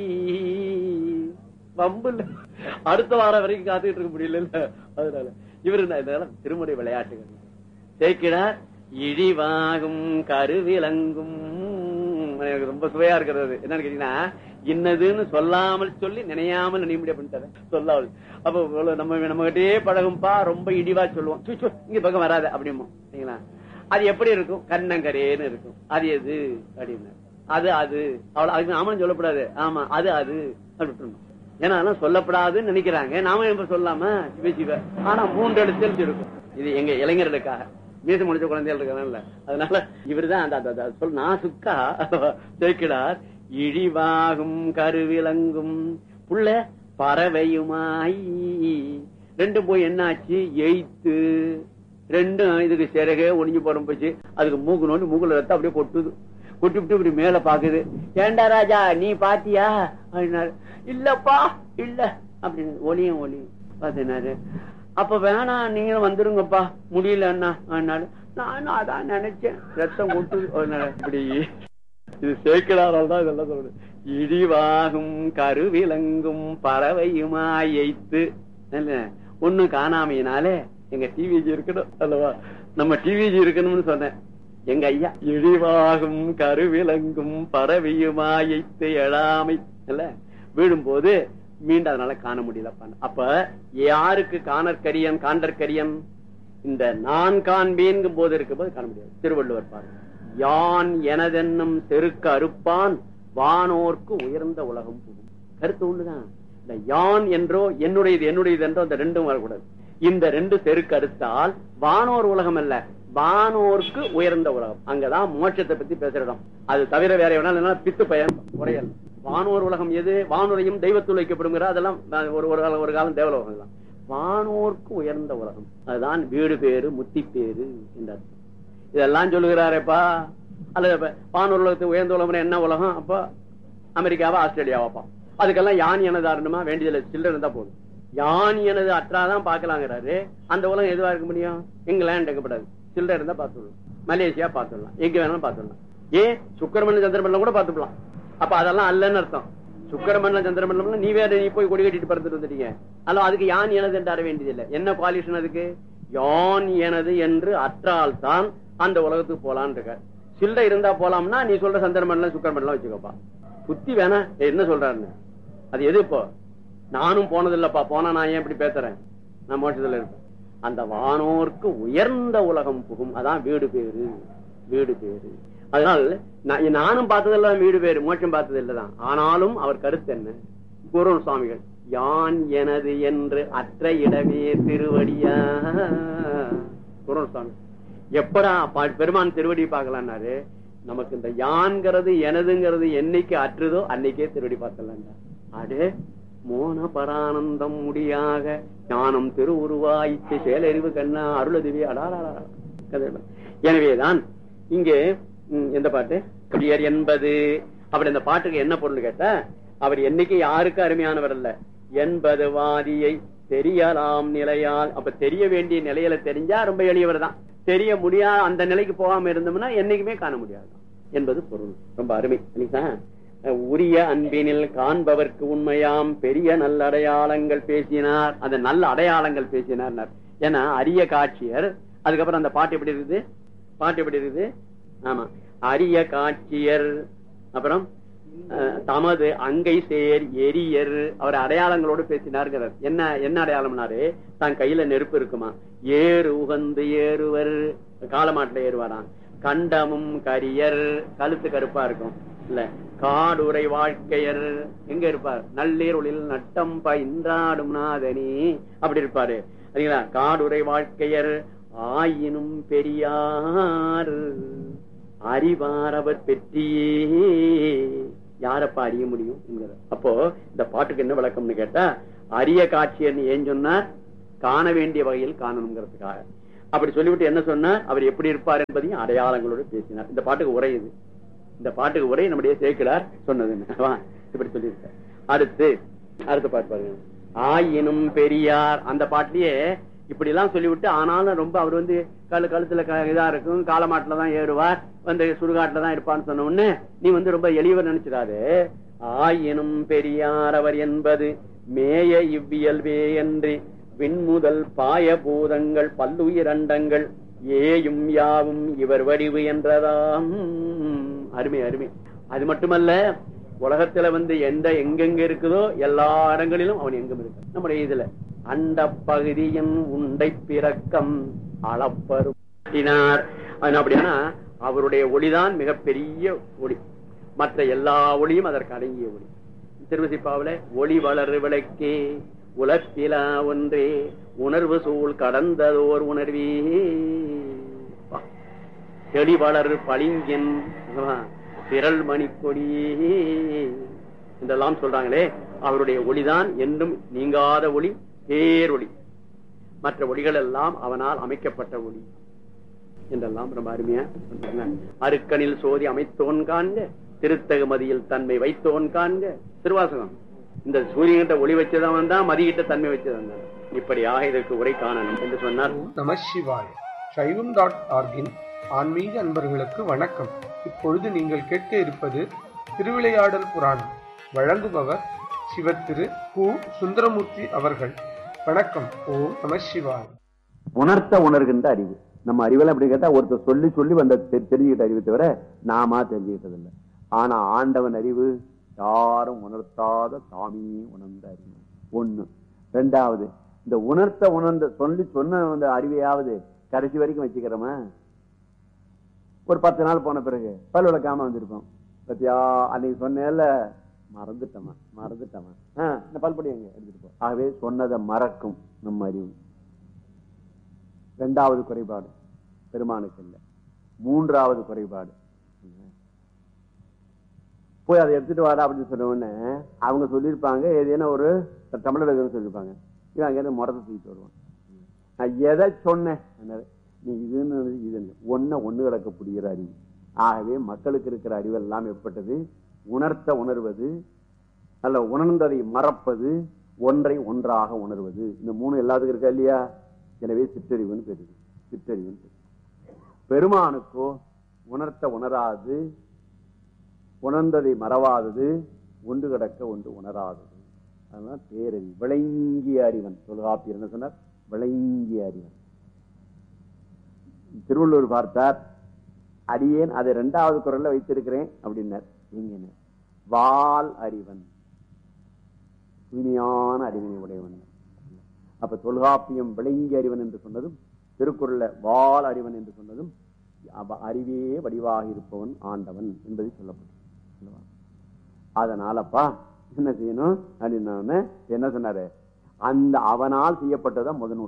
வம்புல அடுத்த வாரம் வரைக்கும் காத்துக்கிட்டு இருக்க முடியல அதனால இவரு என்ன, இதெல்லாம் திருமுறை விளையாட்டுகள் சேர்க்கிறார் இழிவாகும் கருவிலங்கும் எனக்கு ரொம்ப சுவையா இருக்கிறது என்னன்னு கேட்டீங்கன்னா இன்னதுன்னு சொல்லாமல் சொல்லி நினையாமல் நினைமுடிய பண்ணிட்டாரு சொல்லாமல் அப்ப இவ்வளவு நம்ம நம்ம கிட்டே பழகும்பா ரொம்ப இடிவா சொல்லுவோம் சு, சு, இங்க பக்கம் வராத அப்படிமோ சரிங்களா அது எப்படி இருக்கும் கண்ணங்கரேன்னு இருக்கும் அது எது அப்படின்னு அது அது அவ்வளவு அதுக்கு நாமளும் சொல்லக்கூடாது ஆமா அது அது அப்படி விட்டுறணும். ஏன்னா அதெல்லாம் சொல்லப்படாதுன்னு நினைக்கிறாங்க நாம எப்ப சொல்லாம சிவ சிவ ஆனா மூன்று எழுத்து இருக்கும் இது எங்க இளைஞர்களுக்காக மீச முடிச்ச குழந்தைகள் இருக்காங்கல்ல அதனால இவருதான் அந்த அந்த- அந்த சொல் நாசுக்கா சேர்க்கிறார் இழிவாகும் கருவிலங்கும் புள்ள பறவையுமாய் ரெண்டும் போய் என்னாச்சு எய்த்து ரெண்டும் இதுக்கு சிறகே ஒளிஞ்சு போறோம் போச்சு அதுக்கு மூக்கு நோண்டி மூக்குல ரத்தம் அப்படியே கொட்டுது கொட்டி விட்டு இப்படி மேல பாக்குது ஏண்டா ராஜா நீ பாத்தியா அப்படின்னாரு இல்லப்பா இல்ல அப்படின்னு ஒளியும் ஒளியும் பாத்தினாரு அப்ப வேணாம் நீங்களும் வந்துருங்கப்பா முடியலன்னா ஆனாலும் நானும் அதான் நினைச்சேன் ரத்தம் கொட்டுது அதனால இப்படி இது சேர்க்கிறாரால் தான் இதெல்லாம் சொல்றது இடிவாகும் கருவிலங்கும் பறவையுமாய் எய்த்து ஒண்ணு காணாமையினாலே எங்க டிவிஜி இருக்கணும் அல்லவா நம்ம டிவிஜி இருக்கணும்னு சொன்னேன் எங்க ஐயா இழிவாகும் கருவிலங்கும் பறவையுமாய் எய்த்து எழாமை இல்ல வீழும்போது மீண்டும் அதனால காண முடியலப்பா அப்ப யாருக்கு காணற்கரியன் காண்டற்கரியன் இந்த நான் காண்பேன்கும் போது இருக்கும் போது காண முடியாது திருவள்ளுவர் பாருங்க யான் எனதென்னும் செருக்கு அறுப்பான் வானோர்க்கு உயர்ந்த உலகம் புகும் கருத்து ஒண்ணுதான் இந்த யான் என்றோ என்னுடையது என்னுடையது என்றோ அந்த ரெண்டும் வரக்கூடாது இந்த ரெண்டு செருக்கு அறுத்தால் வானோர் உலகம் அல்ல வானோர்க்கு உயர்ந்த உலகம் அங்கதான் மோட்சத்தை பத்தி பேசுற இடம் அது தவிர வேற எவனாலும் பித்து பயன் குறையல் வானோர் உலகம் எது வானுரையும் தெய்வத்துள் வைக்கப்படுங்கிற அதெல்லாம் நான் ஒரு ஒரு காலம் ஒரு காலம் தேவலோகம் தான் வானோர்க்கு உயர்ந்த உலகம் அதுதான் வீடு பேரு முத்தி பேரு என்றார் இதெல்லாம் சொல்லுகிறாரேப்பா அல்லது இப்ப வானூர் உலகத்துக்கு உயர்ந்த உலகம் என்ன உலகம் அப்போ அமெரிக்காவா ஆஸ்திரேலியாவாப்பா அதுக்கெல்லாம் யான் எனது ஆரணுமா வேண்டியதில்லை சில்லறை இருந்தா போதும் யான் எனது அற்றாதான் பாக்கலாங்கிறாரு அந்த உலகம் எதுவா இருக்க முடியும் இங்கிலாந்து எடுக்கப்படாது சில்லறை இருந்தா பார்த்துடலாம் மலேசியா பார்த்துடலாம் எங்க வேணாலும் பார்த்துடலாம் ஏன் சுக்கரமண்டல சந்திரமண்டலம் கூட பார்த்துக்கலாம் அப்ப அதெல்லாம் அல்லன்னு அர்த்தம் சுக்கரமண்டலம் சந்திரமண்டலம் நீ வேற நீ போய் கொடி கட்டிட்டு பறந்துட்டு வந்துட்டீங்க அல்ல அதுக்கு யான் எனது என்று அற வேண்டியதில்லை என்ன குவாலிஷன் அதுக்கு யான் எனது என்று அற்றால் தான் அந்த உலகத்துக்கு போலான்னு இருக்க சில்லை இருந்தா போலாம்னா நீ சொல்ற சந்திரமண்டலம் சுக்கரமண்டலம் வச்சுக்கோப்பா புத்தி வேணா ஏய், என்ன சொல்றாருன்னு அது எது இப்போ நானும் போனதில்லப்பா போனா நான் ஏன் இப்படி பேசுறேன் நான் மோட்சத்துல இருப்பேன் அந்த வானோர்க்கு உயர்ந்த உலகம் புகும் அதான் வீடு பேரு வீடு பேரு அதனால் நான் நானும் பார்த்ததெல்லாம் வீடு பேரு மோட்சம் பார்த்தது இல்லதான் ஆனாலும் அவர் கருத்து என்ன குரு சுவாமிகள் யான் எனது என்று அற்ற இடமே திருவடியா குரு சுவாமி எப்படா பா- பெருமான் திருவடி பார்க்கலான்னாரு நமக்கு இந்த யான்கிறது எனதுங்கிறது என்னைக்கு அற்றுதோ அன்னைக்கே திருவடி பார்க்கலாம் அடே மோன பரானந்தம் முடியாக ஞானம் திருவுருவாய்ச்சி செயலறிவு கண்ணா அருளதிவி அடாரா எனவேதான் இங்கே ம், எந்த பாட்டு குடியர் என்பது அப்படி அந்த பாட்டுக்கு என்ன பொருள் கேட்டா அவர் என்னைக்கு யாருக்கு அருமையானவர் அல்ல என்பது வாதியை தெரியலாம் நிலையால் அப்ப தெரிய வேண்டிய நிலையில தெரிஞ்சா ரொம்ப எளியவர் தான் தெரிய முடியாத அந்த நிலைக்கு போகாம இருந்தோம்னா என்னைக்குமே காண முடியாது என்பது பொருள் ரொம்ப அருமை இல்லைங்களா? உரிய அன்பினில் காண்பவர்க்கு உண்மையாம் பெரிய நல்ல அடையாளங்கள் பேசினார் அந்த நல்ல அடையாளங்கள் பேசினார் ஏன்னா அரிய காட்சியர் அதுக்கப்புறம் அந்த பாட்டு எப்படி இருக்குது பாட்டு எப்படி இருக்குது ஆமா அரிய காட்சியர் அப்புறம் அஹ், தமது அங்கை சேர் எரியர் அவர் அடையாளங்களோடு பேசினார்கிறார் என்ன என்ன அடையாளம்னாரு தான் கையில நெருப்பு இருக்குமா ஏறு உகந்து ஏறுவர் காலமாட்டுல ஏறுவாராம் கண்டமும் கரியர் கழுத்து கருப்பா இருக்கும் இல்ல காடுரை வாழ்க்கையர் எங்க இருப்பார் நள்ளீருளில் நட்டம் பயின்றாடும் நாதனி அப்படி இருப்பாரு சரிங்களா காடுரை வாழ்க்கையர் ஆயினும் பெரியார் அறிவார் அவர் பெற்றியே யாரப்பா அறிய முடியும் என்கிறார். அப்போ இந்த பாட்டுக்கு என்ன விளக்கம்னு கேட்டா அரிய காட்சியர்னு ஏன் சொன்னார் காண வேண்டிய வகையில் காணணுங்கிறதுக்காக அப்படி சொல்லிவிட்டு என்ன சொன்னார் அவர் எப்படி இருப்பார் என்பதையும் அடையாளங்களோடு பேசினார் இந்த பாட்டுக்கு உரை இது இந்த பாட்டுக்கு உரை நம்முடைய சேர்க்கிறார் சொன்னதுன்னு வா, இப்படி சொல்லியிருக்கார் அடுத்து அடுத்த பாட்டு பாருங்க ஆயினும் பெரியார் அந்த பாட்டிலேயே இப்படி எல்லாம் சொல்லிவிட்டு ஆனாலும் ரொம்ப அவர் வந்து கழு கழுத்துல க- இதா இருக்கும் காலமாட்டுல தான் ஏறுவார் வந்து சுடுகாட்டுல தான் இருப்பான்னு சொன்ன உடனே நீ வந்து ரொம்ப எளிவர் நினைச்சிடாது ஆயினும் பெரியார் அவர் என்பது மேய இவ்வியல்வே என்று விண்முதல் பாய பூதங்கள் பல்லுயிரண்டங்கள் ஏயும் யாவும் இவர் வடிவு என்றதாம் அருமை அருமை அது மட்டுமல்ல உலகத்துல வந்து எந்த எங்கெங்க இருக்குதோ எல்லா இடங்களிலும் அவன் எங்கும் இருக்கு நம்முடைய இதுல அண்ட பகுதியின் உண்டை பிறக்கம் அளப்பருத்தினார் அப்படின்னா அவருடைய ஒளிதான் மிகப்பெரிய ஒளி மற்ற எல்லா ஒளியும் அதற்கு அடங்கிய ஒளி திருவசிப்பாவில ஒளி வளரு விளக்கே உலப்பிலா ஒன்றே உணர்வு சூழ் கடந்ததோர் உணர்வே பா. செடி வளர் பளிங்கின் திரள் மணிக்கொடியே என்றெல்லாம் சொல்றாங்களே அவருடைய ஒளிதான் என்றும் நீங்காத ஒளி பேரொளி மற்ற ஒளிகள் எல்லாம் அவனால் அமைக்கப்பட்ட ஒளி என்றெல்லாம் ரொம்ப அருமையா சொல்றாங்க. அருக்கனில் சோதி அமைத்தோன் காண்க திருத்தகு மதியில் தன்மை வைத்தோன் காண்க திருவாசகம் இந்த சூரியன்கிட்ட ஒளி வச்சதவன் தான் மதியிட்ட தன்மை வச்சதவன் தான் இப்படியாக இதற்கு உரை காணணும் என்று சொன்னார் நம சிவாய சைவம் டாட் ஆர்கின் ஆன்மீக அன்பர்களுக்கு வணக்கம் இப்பொழுது நீங்கள் கேட்க இருப்பது திருவிளையாடல் புராணம் வழங்குபவர் சிவத்திரு கு சுந்தரமூர்த்தி அவர்கள் வணக்கம் ஓம் நம சிவாய உணர்த்த உணர்கின்ற அறிவு நம்ம அறிவெல்லாம் எப்படி கேட்டா ஒருத்தர் சொல்லி சொல்லி வந்த தெ- தெரிஞ்சுக்கிட்ட அறிவு தவிர நாமா தெரிஞ்சுக்கிட்டது இல்லை ஆனா ஆண்டவன் அறிவு யாரும் உணர்த்தாத தாமே உணர்ந்த அறிவு ஒண்ணு ரெண்டாவது இந்த உணர்த்த உணர்ந்த சொல்லி சொன்ன அந்த அறிவையாவது கடைசி வரைக்கும் வச்சுக்கிறோமா ஒரு பத்து நாள் போன பிறகு பல் விளக்காம வந்திருப்போம் பத்தியா அன்னைக்கு சொன்னேன்ல மறந்துட்டமா மறந்துட்டமா ஆஹ் இந்த பல்படி எங்க எடுத்துட்டு போ ஆகவே சொன்னதை மறக்கும் நம்ம அறிவு இரண்டாவது குறைபாடு பெருமானுக்கு இல்லை மூன்றாவது குறைபாடு போய் அதை எடுத்துட்டு வாடா அப்படின்னு சொன்ன உடனே அவங்க சொல்லியிருப்பாங்க ஏதேனும் ஒரு தமிழர் எதுன்னு சொல்லியிருப்பாங்க இவன் அங்க இருந்து முறத்தை தூக்கிட்டு வருவான் நான் எதை சொன்னேன் என்னது, நீ இதுன்னு இதுன்னு ஒன்ன ஒண்ணு கிடக்க புரிகிற அறிவு ஆகவே மக்களுக்கு இருக்கிற அறிவெல்லாம் எப்பட்டது உணர்த்த உணர்வது அல்ல உணர்ந்ததை மறப்பது ஒன்றை ஒன்றாக உணர்வது இந்த மூணு எல்லாத்துக்கும் இருக்கா இல்லையா எனவே சிற்றறிவுன்னு பேரு சிற்றறிவுன்னு பேரு பெருமானுக்கோ உணர்த்த உணராது உணர்ந்ததை மறவாதது ஒன்று கிடக்க ஒன்று உணராதது அதனால பேரறி விளங்கிய அறிவன் தொல்காப்பியர் என்ன சொன்னார் விளங்கிய அறிவன் திருவள்ளுவர் பார்த்தார் அடியேன் அதை இரண்டாவது குரல்ல வைத்திருக்கிறேன் அப்படின்னார் எங்க வால் அறிவன் தூய்மையான அறிவினை உடையவன் அப்ப தொல்காப்பியம் விளங்கி அறிவன் என்று சொன்னதும் திருக்குறள்ல வால் அறிவன் என்று சொன்னதும் அவ அறிவே வடிவாக இருப்பவன் ஆண்டவன் என்பதை சொல்லப்படும் அல்லவா? அதனாலப்பா என்ன செய்யணும் அப்படின்னா என்ன சொன்னாரு அந்த அவனால் செய்யப்பட்டதான் முதநூல்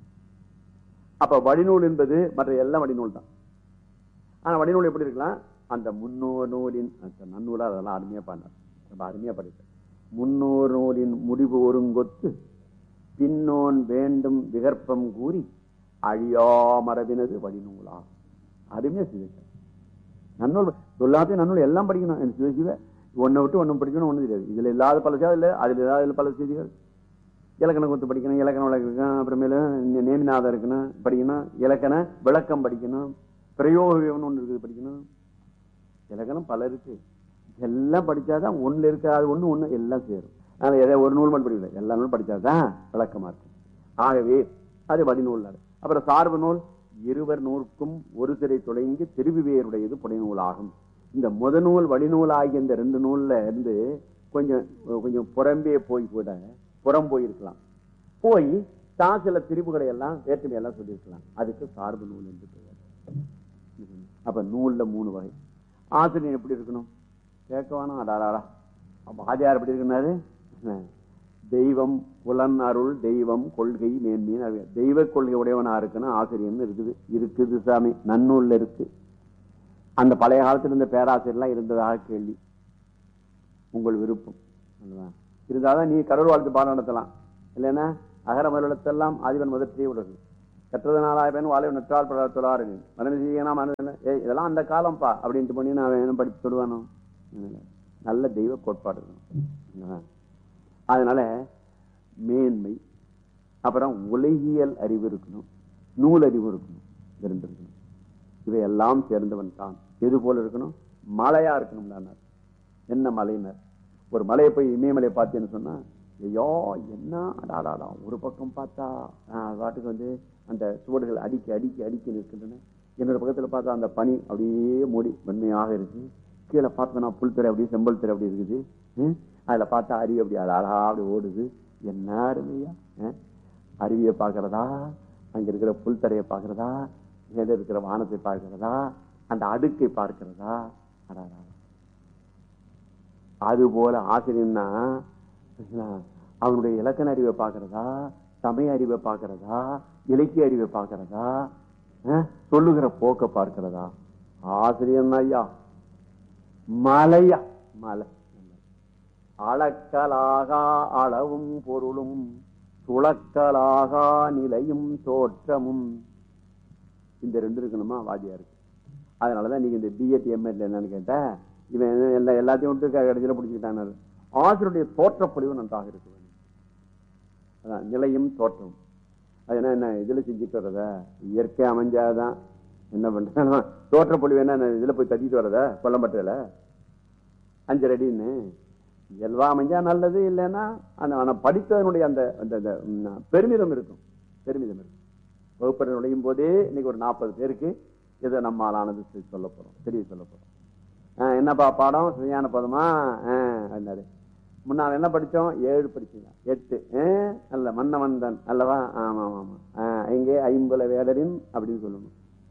அப்ப வடிநூல் என்பது மற்ற எல்லாம் வடிநூல் தான் ஆனா வடிநூல் எப்படி இருக்கலாம் அந்த முன்னோர் நூலின் அந்த நன்னூலா அதெல்லாம் அருமையா பண்ணார் ரொம்ப அருமையா படித்தார் முன்னோர் நூலின் முடிவு ஒருங்கொத்து பின்னோன் வேண்டும் விகற்பம் கூறி அழியாமரபினது வழிநூலா அருமையா செய்திருக்கார் நன்னூல் எல்லாத்தையும் நன்னூல் எல்லாம் படிக்கணும் எனக்கு சிவ சிவ ஒன்னை விட்டு ஒன்னும் படிக்கணும் ஒண்ணும் தெரியாது இதுல இல்லாத பல செய்தி இல்ல அதுல இல்லாத பல செய்திகள் இலக்கணம் கொடுத்து படிக்கணும் இலக்கண விளக்கம் அப்புறமேல நே- நேமிநாதம் இருக்கணும் படிக்கணும் இலக்கண விளக்கம் படிக்கணும் பிரயோகம் ஒண்ணு இருக்குது படிக்கணும் இலக்கணம் பல இருக்கு எல்லாம் படிச்சாதான் ஒண்ணுல இருக்காது ஒண்ணு ஒண்ணு எல்லாம் சேரும் அதனால எதை ஒரு நூல் மட்டும் படிக்கல எல்லா நூலும் படிச்சாதான் விளக்கமா இருக்கும் ஆகவே அது வடிநூல் அது. அப்புறம் சார்பு நூல் இருவர் நூற்கும் ஒரு சிறை தொடங்கி திருவிவேருடையது புனைநூலாகும் இந்த முத நூல் வடிநூல் ஆகிய இந்த ரெண்டு நூல்ல இருந்து கொஞ்சம் கொஞ்சம் புறம்பே போய் கூட புறம் போயிருக்கலாம் போய் தான் சில திரிபுகளை எல்லாம் வேற்றுமை எல்லாம் சொல்லியிருக்கலாம் அதுக்கு சார்பு நூல் என்று பெயர் அப்ப நூல்ல மூணு வகை ஆசிரியர் எப்படி இருக்கணும் கேட்க வேணாம் அடாடா ஆதியார் எப்படி இருக்குனாரு தெய்வம் புலன் அருள் தெய்வம் கொள்கை மேன்மையின் அறிவு. தெய்வ கொள்கை உடையவனா இருக்குன்னா ஆசிரியர்னு இருக்குது இருக்குது சாமி நன்னூல்ல இருக்கு அந்த பழைய காலத்துல இருந்த பேராசிரியர்லாம் இருந்ததாக கேள்வி உங்கள் விருப்பம் அல்லவா? இருந்தாதான் நீ கடவுள் வாழ்த்து பாடம் நடத்தலாம் இல்லைன்னா அகர மருளத்தெல்லாம் ஆதிவன் முதற்சியை விடுறது கற்றதனாலாய பெண் வாழை நற்றால் படார் மரண செய்யனா மனதில் ஏய் இதெல்லாம் அந்த காலம்ப்பா அப்படின்ட்டு பண்ணி நான் என்ன படித்து சொல்லுவானோ இல்ல. நல்ல தெய்வ கோட்பாடு இருக்கணும். இல்லவா? அதனால மேன்மை அப்புறம் உலகியல் அறிவு இருக்கணும் நூல் அறிவு இருக்கணும் இது ரெண்டு இருக்கணும் இவையெல்லாம் சேர்ந்தவன் தான் எது போல இருக்கணும் மலையா இருக்கணும் என்ன மலையினர் ஒரு மலையை போய் இமயமலையை பார்த்தேன்னு சொன்னா ஐயோ என்ன அடாடாடா ஒரு பக்கம் பார்த்தா ஆஹ், பாட்டுக்கு வந்து அந்த சுவடுகள் அடிக்கி அடிக்கி அடிக்கி நிற்கின்றன என்னோட பக்கத்துல பார்த்தா அந்த பனி அப்படியே மூடி வெண்மையாக இருக்கு கீழே பார்த்தோன்னா புல்துறை அப்படியே செம்பல் துறை அப்படி இருக்குது ஹம், அதுல பார்த்தா அருவி அப்படி அழகா அப்படி ஓடுது என்ன அருமையா ஹம், அருவியை பார்க்கறதா அங்க இருக்கிற புல்தரையை பார்க்கறதா மேல இருக்கிற வானத்தை பார்க்கிறதா அந்த அடுக்கை பார்க்கிறதா அடாடா அது போல ஆசிரியன்னா அவனுடைய இலக்கண அறிவை பார்க்கிறதா சமய அறிவை பார்க்கிறதா இலக்கிய அறிவை பார்க்கிறதா அஹ், சொல்லுகிற போக்க பார்க்கிறதா ஆசிரியன் ஐயா மலையா மலை அளக்கலாகா அளவும் பொருளும் துளக்கலாகா நிலையும் தோற்றமும் இந்த ரெண்டு இருக்கணுமா வாதியாருக்கு அதனாலதான் நீங்க இந்த பிஎட் எம்எல் என்னன்னு கேட்டா இவன் எல்லா எல்லாத்தையும் விட்டு க- கடைசியில பிடிச்சிக்கிட்டான் ஆசிரியருடைய தோற்றப்பொழிவு நன்றாக இருக்கு அதான் நிலையும் தோற்றம் அது என்ன என்ன இதுல செஞ்சுட்டு வர்றதா இயற்கை அமைஞ்சாதான் என்ன பண்ற தோற்றப்பொழிவு என்ன இதுல போய் தட்டிட்டு வர்றதா கொல்லம்பட்டையில அஞ்சு அடின்னு இயல்பா அமைஞ்சா நல்லது இல்லைன்னா அந்த ஆனா படித்ததனுடைய அந்த அந்த அந்த, ம், பெருமிதம் இருக்கும் பெருமிதம் இருக்கும் வகுப்பறை நுழையும் போதே இன்னைக்கு ஒரு நாற்பது பேருக்கு இதை நம்மாலானது செ- சொல்ல போறோம் தெரிய சொல்ல போறோம் ஆஹ், என்னப்பா பாடம் சுயான பதமா ஆஹ், என்னாரு முன்னால் என்ன படிச்சோம் ஏழு படிச்சீங்க எட்டு ஆஹ், அல்ல மன்னவந்தன் அல்லவா ஆமா ஆமா ஆமா ஆஹ், இங்கே ஐம்புல வேடரின் அப்படின்னு சொல்லணும்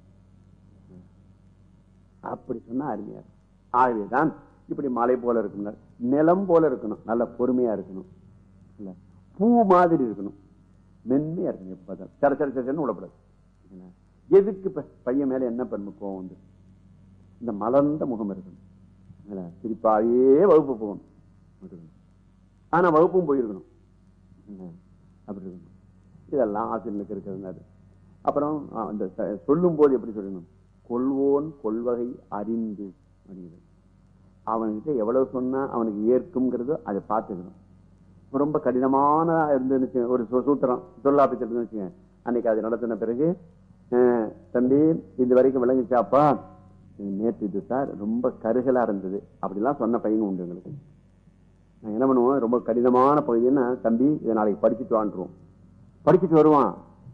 அப்படி சொன்னா அருமையா இருக்கும் ஆகவேதான் இப்படி மலை போல இருக்கணும் நிலம் போல இருக்கணும் நல்ல பொறுமையா இருக்கணும் இல்ல பூ மாதிரி இருக்கணும் மென்மையா இருக்கணும் எப்பதான் சர சர சரன்னு விடக்கூடாது என்ன? எதுக்கு இப்ப பையன் மேல என்ன பெண்மை கோவம் வந்து இந்த மலர்ந்த முகம் இருக்கணும் இல்ல? சிரிப்பாவே வகுப்பு போகணும் இருக்கணும். ஆனா வகுப்பும் போயிருக்கணும் என்ன? அப்படி இருக்கணும் இதெல்லாம் ஆசிரியர்களுக்கு இருக்கிறது அப்புறம் ஆ, அந்த ச- சொல்லும் போது எப்படி சொல்லணும் கொள்வோன் கொள்வகை அறிந்து அப்படிங்கிறது அவன்கிட்ட எவ்வளவு சொன்னா அவனுக்கு ஏற்கும்ங்கிறதோ அதை பார்த்துக்கணும் ரொம்ப கடினமான இருந்துன்னு வச்சுக்கோங்க, ஒரு சூ- சூத்திரம் தொல்லாப்பிச்சு வச்சுங்க அன்னைக்கு அது நடத்தின பிறகு அஹ், தம்பி இது வரைக்கும் விளங்குச்சாப்பா இது நேற்று இது சார் ரொம்ப கருகலா இருந்தது அப்படிலாம் சொன்ன பையங்க உண்டு எங்களுக்கு நாங்க என்ன பண்ணுவோம் ரொம்ப கடினமான பகுதின்னா தம்பி இதை நாளைக்கு படிச்சுட்டு வாண்டுருவோம் படிச்சுட்டு வருவான்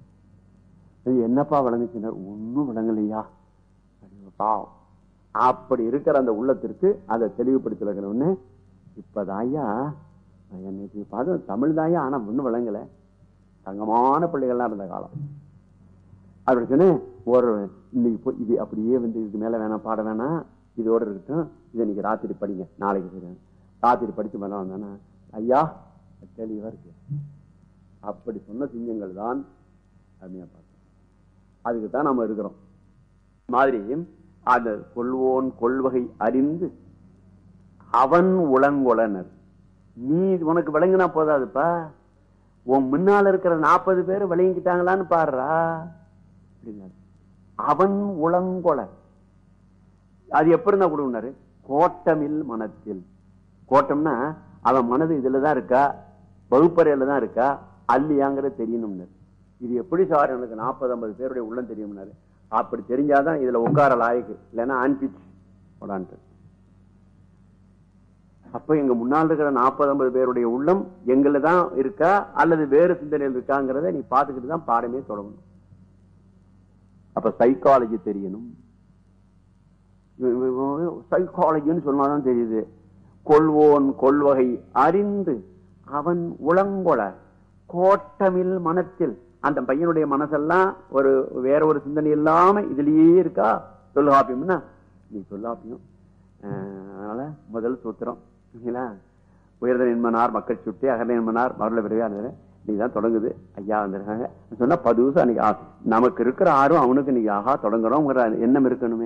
இது என்னப்பா விளங்குச்சுன்னா ஒன்னும் விளங்கலையா ஐயோ, பாவம் அப்படி இருக்கிற அந்த உள்ளத்திற்கு அதை தெளிவுபடுத்தி வைக்கணும்னு இப்பதாயா நான் என்னைக்கு பார்த்து தமிழ் தாயா ஆனா ஒண்ணும் விளங்கல தங்கமான பிள்ளைகள்லாம் இருந்த காலம் அப்படி சொன்னேன் ஒரு இன்னைக்கு போய் இது அப்படியே வந்து இதுக்கு மேல வேணாம் பாட வேணாம் இதோட இருக்கட்டும் இதை இன்னைக்கு ராத்திரி படிங்க நாளைக்கு சரி ராத்திரி படிச்சு மேல வந்தானா ஐயா தெளிவா இருக்கு அப்படி சொன்ன சிங்கங்கள் தான் அருமையா பார்த்தோம் அதுக்கு தான் நம்ம இருக்கிறோம் மாதிரி அந்த கொள்வோன் கொள்வகை அறிந்து அவன் உளங்கொளனர் நீ உனக்கு விளங்கினா போதாதுப்பா உன் முன்னால இருக்கிற நாற்பது பேர் விளங்கிட்டாங்களான்னு பாடுறா அப்படின்னாரு. அவன் உளங்கொள அது எப்படி இருந்தா கொடுனாரு கோட்டமில் மனத்தில் கோட்டம்னா அவன் மனது இதுலதான் இருக்கா வகுப்பறையில தான் இருக்கா அல்லியாங்கிறது தெரியணும்னு இது எப்படி சார் எனக்கு நாற்பது ஐம்பது பேருடைய உள்ளம் தெரியும்னாரு அப்படி தெரிஞ்சாதான் இதுல உட்கார லாயக்கு இல்லைன்னா ஆன்பிச் போடான்ட்டு அப்ப எங்க முன்னால் இருக்கிற நாற்பது ஐம்பது பேருடைய உள்ளம் எங்கள தான் இருக்கா அல்லது வேறு சிந்தனையில் இருக்காங்கிறத நீ பார்த்துக்கிட்டு தான் பாடமே தொடங்கணும் அப்ப சைக்காலஜி தெரியணும் சைக்காலஜின்னு சொன்னாதான் தெரியுது கொள்வோன் கொள்வகை அறிந்து அவன் உளங்கொள கோட்டமில் மனத்தில் அந்த பையனுடைய மனசெல்லாம் ஒரு வேற ஒரு சிந்தனை இல்லாம இதுலயே இருக்கா தொல்காப்பியம்னா நீ தொல்லாப்பியம் அஹ், அதனால முதல் சூத்திரம் சரிங்களா உயர்தல் என்பனார் மக்கள் சுட்டி அகர்ந்த என்பனார் மருள விரைவா நீதான் தொடங்குது ஐயா வந்திருக்காங்க சொன்னா பத்து வருஷம் அன்னைக்கு ஆ- நமக்கு இருக்கிற ஆர்வம் அவனுக்கு இன்னைக்கு ஆஹா தொடங்குறோங்கிற எண்ணம் இருக்கணுமே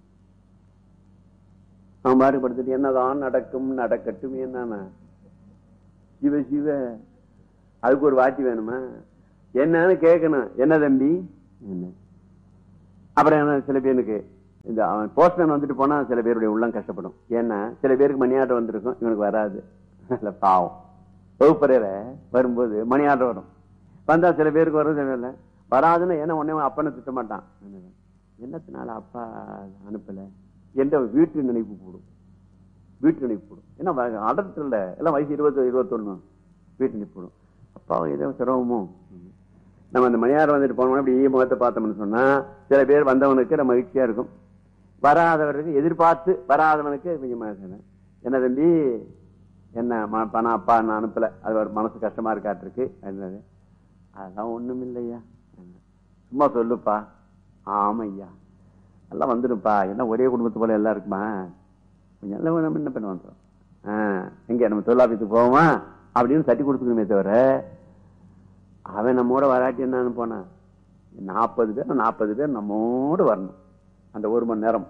அவன் பாரு படுத்துட்டு என்னதான் நடக்கும் நடக்கட்டும் என்னன்னா சிவ சிவ அதுக்கு ஒரு வாட்டி வேணுமா என்னன்னு கேட்கணும் என்ன தம்பி என்ன அப்புறம் என்ன சில பேருக்கு இந்த அவன் போஸ்ட்மேன் வந்துட்டு போனா சில பேருடைய உள்ளம் கஷ்டப்படும் ஏன்னா சில பேருக்கு மணி ஆர்டர் வந்திருக்கும் இவனுக்கு வராது இல்ல பாவம் வகுப்பறையில வரும்போது மணி ஆர்டர் வரும் வந்தா சில பேருக்கு வரும் சில பேர்ல வராதுன்னு ஏன்னா உடனே அப்பனை திட்ட மாட்டான் என்னத்தினால அப்பா அனுப்பல என்ற வீட்டு நினைப்பு போடும் வீட்டு நினைப்பு போடும் ஏன்னா அடர்த்து இல்ல எல்லாம் வயசு இருபத்தி இருபத்தொன்னு வீட்டு நினைப்பு போடும் அப்பா ஏதோ சிரமமோ நம்ம அந்த மணியார் வந்துட்டு போனோம்னா இப்படி முகத்தை பார்த்தோம்னு சொன்னா சில பேர் வந்தவனுக்கு நம்ம மகிழ்ச்சியா இருக்கும் வராதவருக்கு எதிர்பார்த்து வராதவனுக்கு கொஞ்சம் மனசு என்ன தம்பி என்ன ம- பணம் அப்பா நான் அனுப்பல அது ஒரு மனசு கஷ்டமா இருக்காட்டு இருக்கு என்னது அதெல்லாம் ஒண்ணும் இல்லையா சும்மா சொல்லுப்பா ஆமா ஐயா எல்லாம் வந்துடும்ப்பா என்ன ஒரே குடும்பத்து போல எல்லாம் இருக்குமா கொஞ்சம் எல்லாம் நம்ம என்ன பண்ண வந்துடும் ஆஹ் எங்க நம்ம தொழிலாபீத்துக்கு போவோமா அப்படின்னு தட்டி கொடுத்துக்கணுமே தவிர அவன் நம்மோட வராட்டி என்ன போனான் நாற்பது பேர் நாற்பது பேர் நம்மோடு வரணும் அந்த ஒரு மணி நேரம்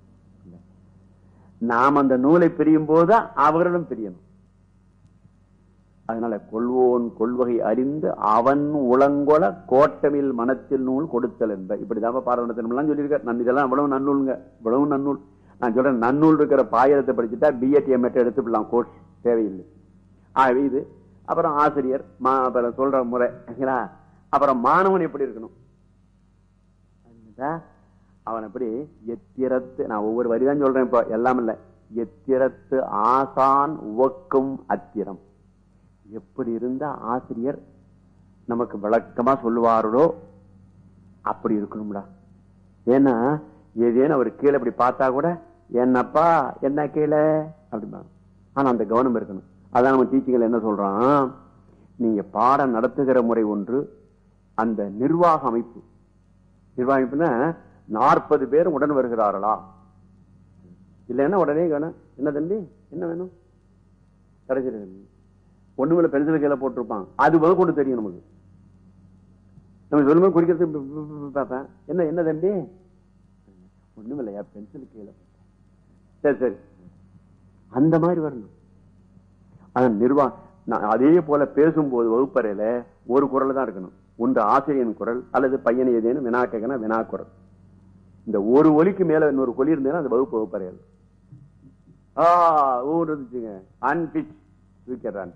நாம் அந்த நூலை பிரியும் போதுதான் அவர்களும் பிரியணும் அதனால கொள்வோன் கொள்வகை அறிந்து அவன் உளங்கொல கோட்டமில் மனத்தில் நூல் கொடுத்தல் என்ப இப்படிதான் பாராயணத்தினெல்லாம் சொல்லியிருக்க நான் இதெல்லாம் இவ்வளவு நன்னூலுங்க இவ்வளவு நன்னூல் நான் சொல்றேன் நன்னூல் இருக்கிற பாயிரத்தை படிச்சுட்டா பிஎட் எம்எட் எடுத்துக்கலாம் கோர்ஸ் தேவையில்லை ஆகவே இது அப்புறம் ஆசிரியர் மா அப்புறம் சொல்ற முறை சரிங்களா? அப்புறம் மாணவன் எப்படி இருக்கணும் அதுதா, அவன் எப்படி எத்திரத்து நான் ஒவ்வொரு வரிதான் சொல்றேன் இப்போ எல்லாம் இல்ல எத்திரத்து ஆசான் உவக்கும் அத்திரம் எப்படி இருந்த ஆசிரியர் நமக்கு விளக்கமா சொல்லுவார்களோ அப்படி இருக்கணும்டா ஏன்னா ஏதேனும் அவர் கீழே இப்படி பார்த்தா கூட என்னப்பா என்ன கீழே அப்படிமா ஆனா அந்த கவனம் இருக்கணும் அதான் நம்ம டீச்சிங்ல என்ன சொல்றான் நீங்க பாடம் நடத்துகிற முறை ஒன்று அந்த நிர்வாக அமைப்பு நிர்வாக அமைப்புனா நாற்பது பேர் உடன் வருகிறார்களா இல்லைன்னா உடனே வேணும் என்ன தம்பி என்ன வேணும் கடைசி ஒண்ணுமில்ல பென்சில் கீழே போட்டிருப்பான் அது முதல் கொண்டு தெரியும் நமக்கு நம்ம சொல்லும்போது குறிக்கிறது ப- ப- ப- பார்ப்பேன் என்ன என்ன தம்பி ஒண்ணுமில்லையா பென்சில் கீழே போட்டேன். சரி சரி அந்த மாதிரி வரணும் அதான் நிர்வாகம் அதே போல பேசும்போது வகுப்பறையில ஒரு குரல் தான் இருக்கணும் ஒன்று ஆசிரியன் குரல் அல்லது பையனை ஏதேனும் வினா கேட்கணும் வினா குரல் இந்த ஒரு ஒலிக்கு மேல இன்னொரு கொலி இருந்ததுன்னா அந்த வகுப்பு வகுப்பறையில் ஆ ஊர் இருந்துச்சுங்க அன்பிச் தூக்கிறான்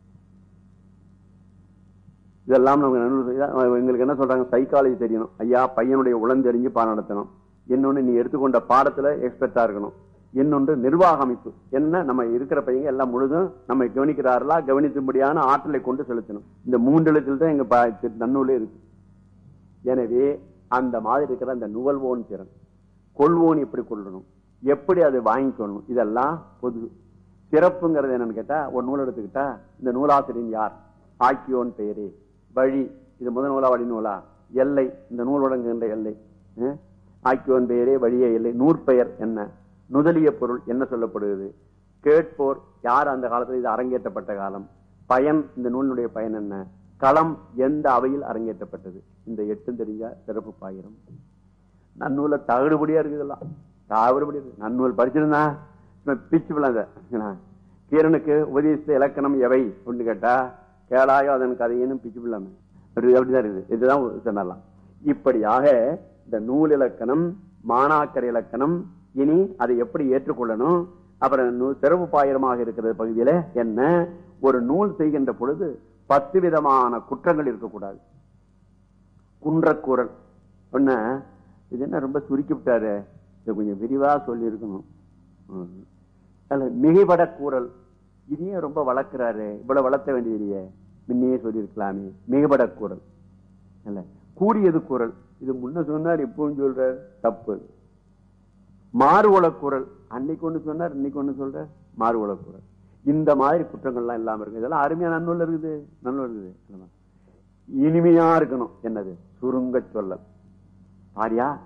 இதெல்லாம் நமக்கு நன்னூல் இதான் எங்களுக்கு என்ன சொல்றாங்க சைக்காலஜி தெரியணும் ஐயா பையனுடைய உளம் தெரிஞ்சு பாடம் நடத்தணும் இன்னொன்னு நீ எடுத்துக்கொண்ட பாடத்துல எக்ஸ்பெர்ட்டா இருக்கணும் இன்னொன்று நிர்வாக அமைப்பு என்ன நம்ம இருக்கிற பையங்க எல்லாம் முழுதும் நம்ம கவனிக்கிறார்களா கவனிக்கும்படியான ஆற்றலை கொண்டு செலுத்தணும் இந்த மூன்று எழுத்தில் தான் எங்க பா- தி- நன்னூலே இருக்கு எனவே அந்த மாதிரி இருக்கிற அந்த நுகர்வோன் திறன் கொள்வோன் எப்படி கொள்ளணும் எப்படி அதை வாங்கிக்கணும் இதெல்லாம் பொது சிறப்புங்கிறது என்னன்னு கேட்டா ஒரு நூல் எடுத்துக்கிட்டா இந்த நூலாசிரியன் யார் ஆக்கியோன் பெயரே வழி இது முதல் நூலா வழி நூலா எல்லை இந்த நூல் வழங்குகின்ற எல்லை அஹ்? ஆக்கியோன் பெயரே வழியே எல்லை நூற்பெயர் என்ன நுதலிய பொருள் என்ன சொல்லப்படுகிறது கேட்போர் யார் அந்த காலத்தில் இது அரங்கேற்றப்பட்ட காலம் பயன் இந்த நூலினுடைய பயன் என்ன களம் எந்த அவையில் அரங்கேற்றப்பட்டது இந்த எட்டும் தெரிஞ்சா சிறப்பு பாயிரம் நன்னூல தகடுபடியா இருக்குதெல்லாம் தகடுபடி இருக்கு நன்னூல் படிச்சிருந்தா சும்மா பிச்சு விழாத கீரனுக்கு உபதேசித்த இலக்கணம் எவை ஒன்று கேட்டா கேளாயோ அதன் கதையினும் பிச்சு விழாம அப்படி அப்படிதான் இருக்குது இதுதான் சொன்னலாம் இப்படியாக இந்த நூல் இலக்கணம் மாணாக்கர் இலக்கணம் இனி அதை எப்படி ஏற்றுக்கொள்ளணும் அப்புறம் நூ- சிறப்பு பாயிரமாக இருக்கிற பகுதியில என்ன ஒரு நூல் செய்கின்ற பொழுது பத்து விதமான குற்றங்கள் இருக்கக்கூடாது குன்றக்கூறல் ஒண்ணு இது என்ன ரொம்ப சுருக்கி விட்டாரு இதை கொஞ்சம் விரிவா சொல்லி இருக்கணும் அல்ல மிகைபட கூறல் இதையே ரொம்ப வளர்க்கிறாரு இவ்வளவு வளர்த்த வேண்டியதையே முன்னையே சொல்லியிருக்கலாமே மிகைபட கூறல் அல்ல கூடியது குரல் இது முன்ன சொன்னார் இப்பவும் சொல்றார் தப்பு மாறுவள குரல் அன்னைக்கு ஒண்ணு சொன்னார் இன்னைக்கு ஒண்ணு சொல்றார் மாறுவள குரல் இந்த மாதிரி குற்றங்கள்லாம் இல்லாம இருக்கு இதெல்லாம் அருமையா நன்னூல் இருக்குது நன்னூல் இருக்குது இல்லைமா? இனிமையா இருக்கணும் என்னது சுருங்க சொல்லல் பாரியா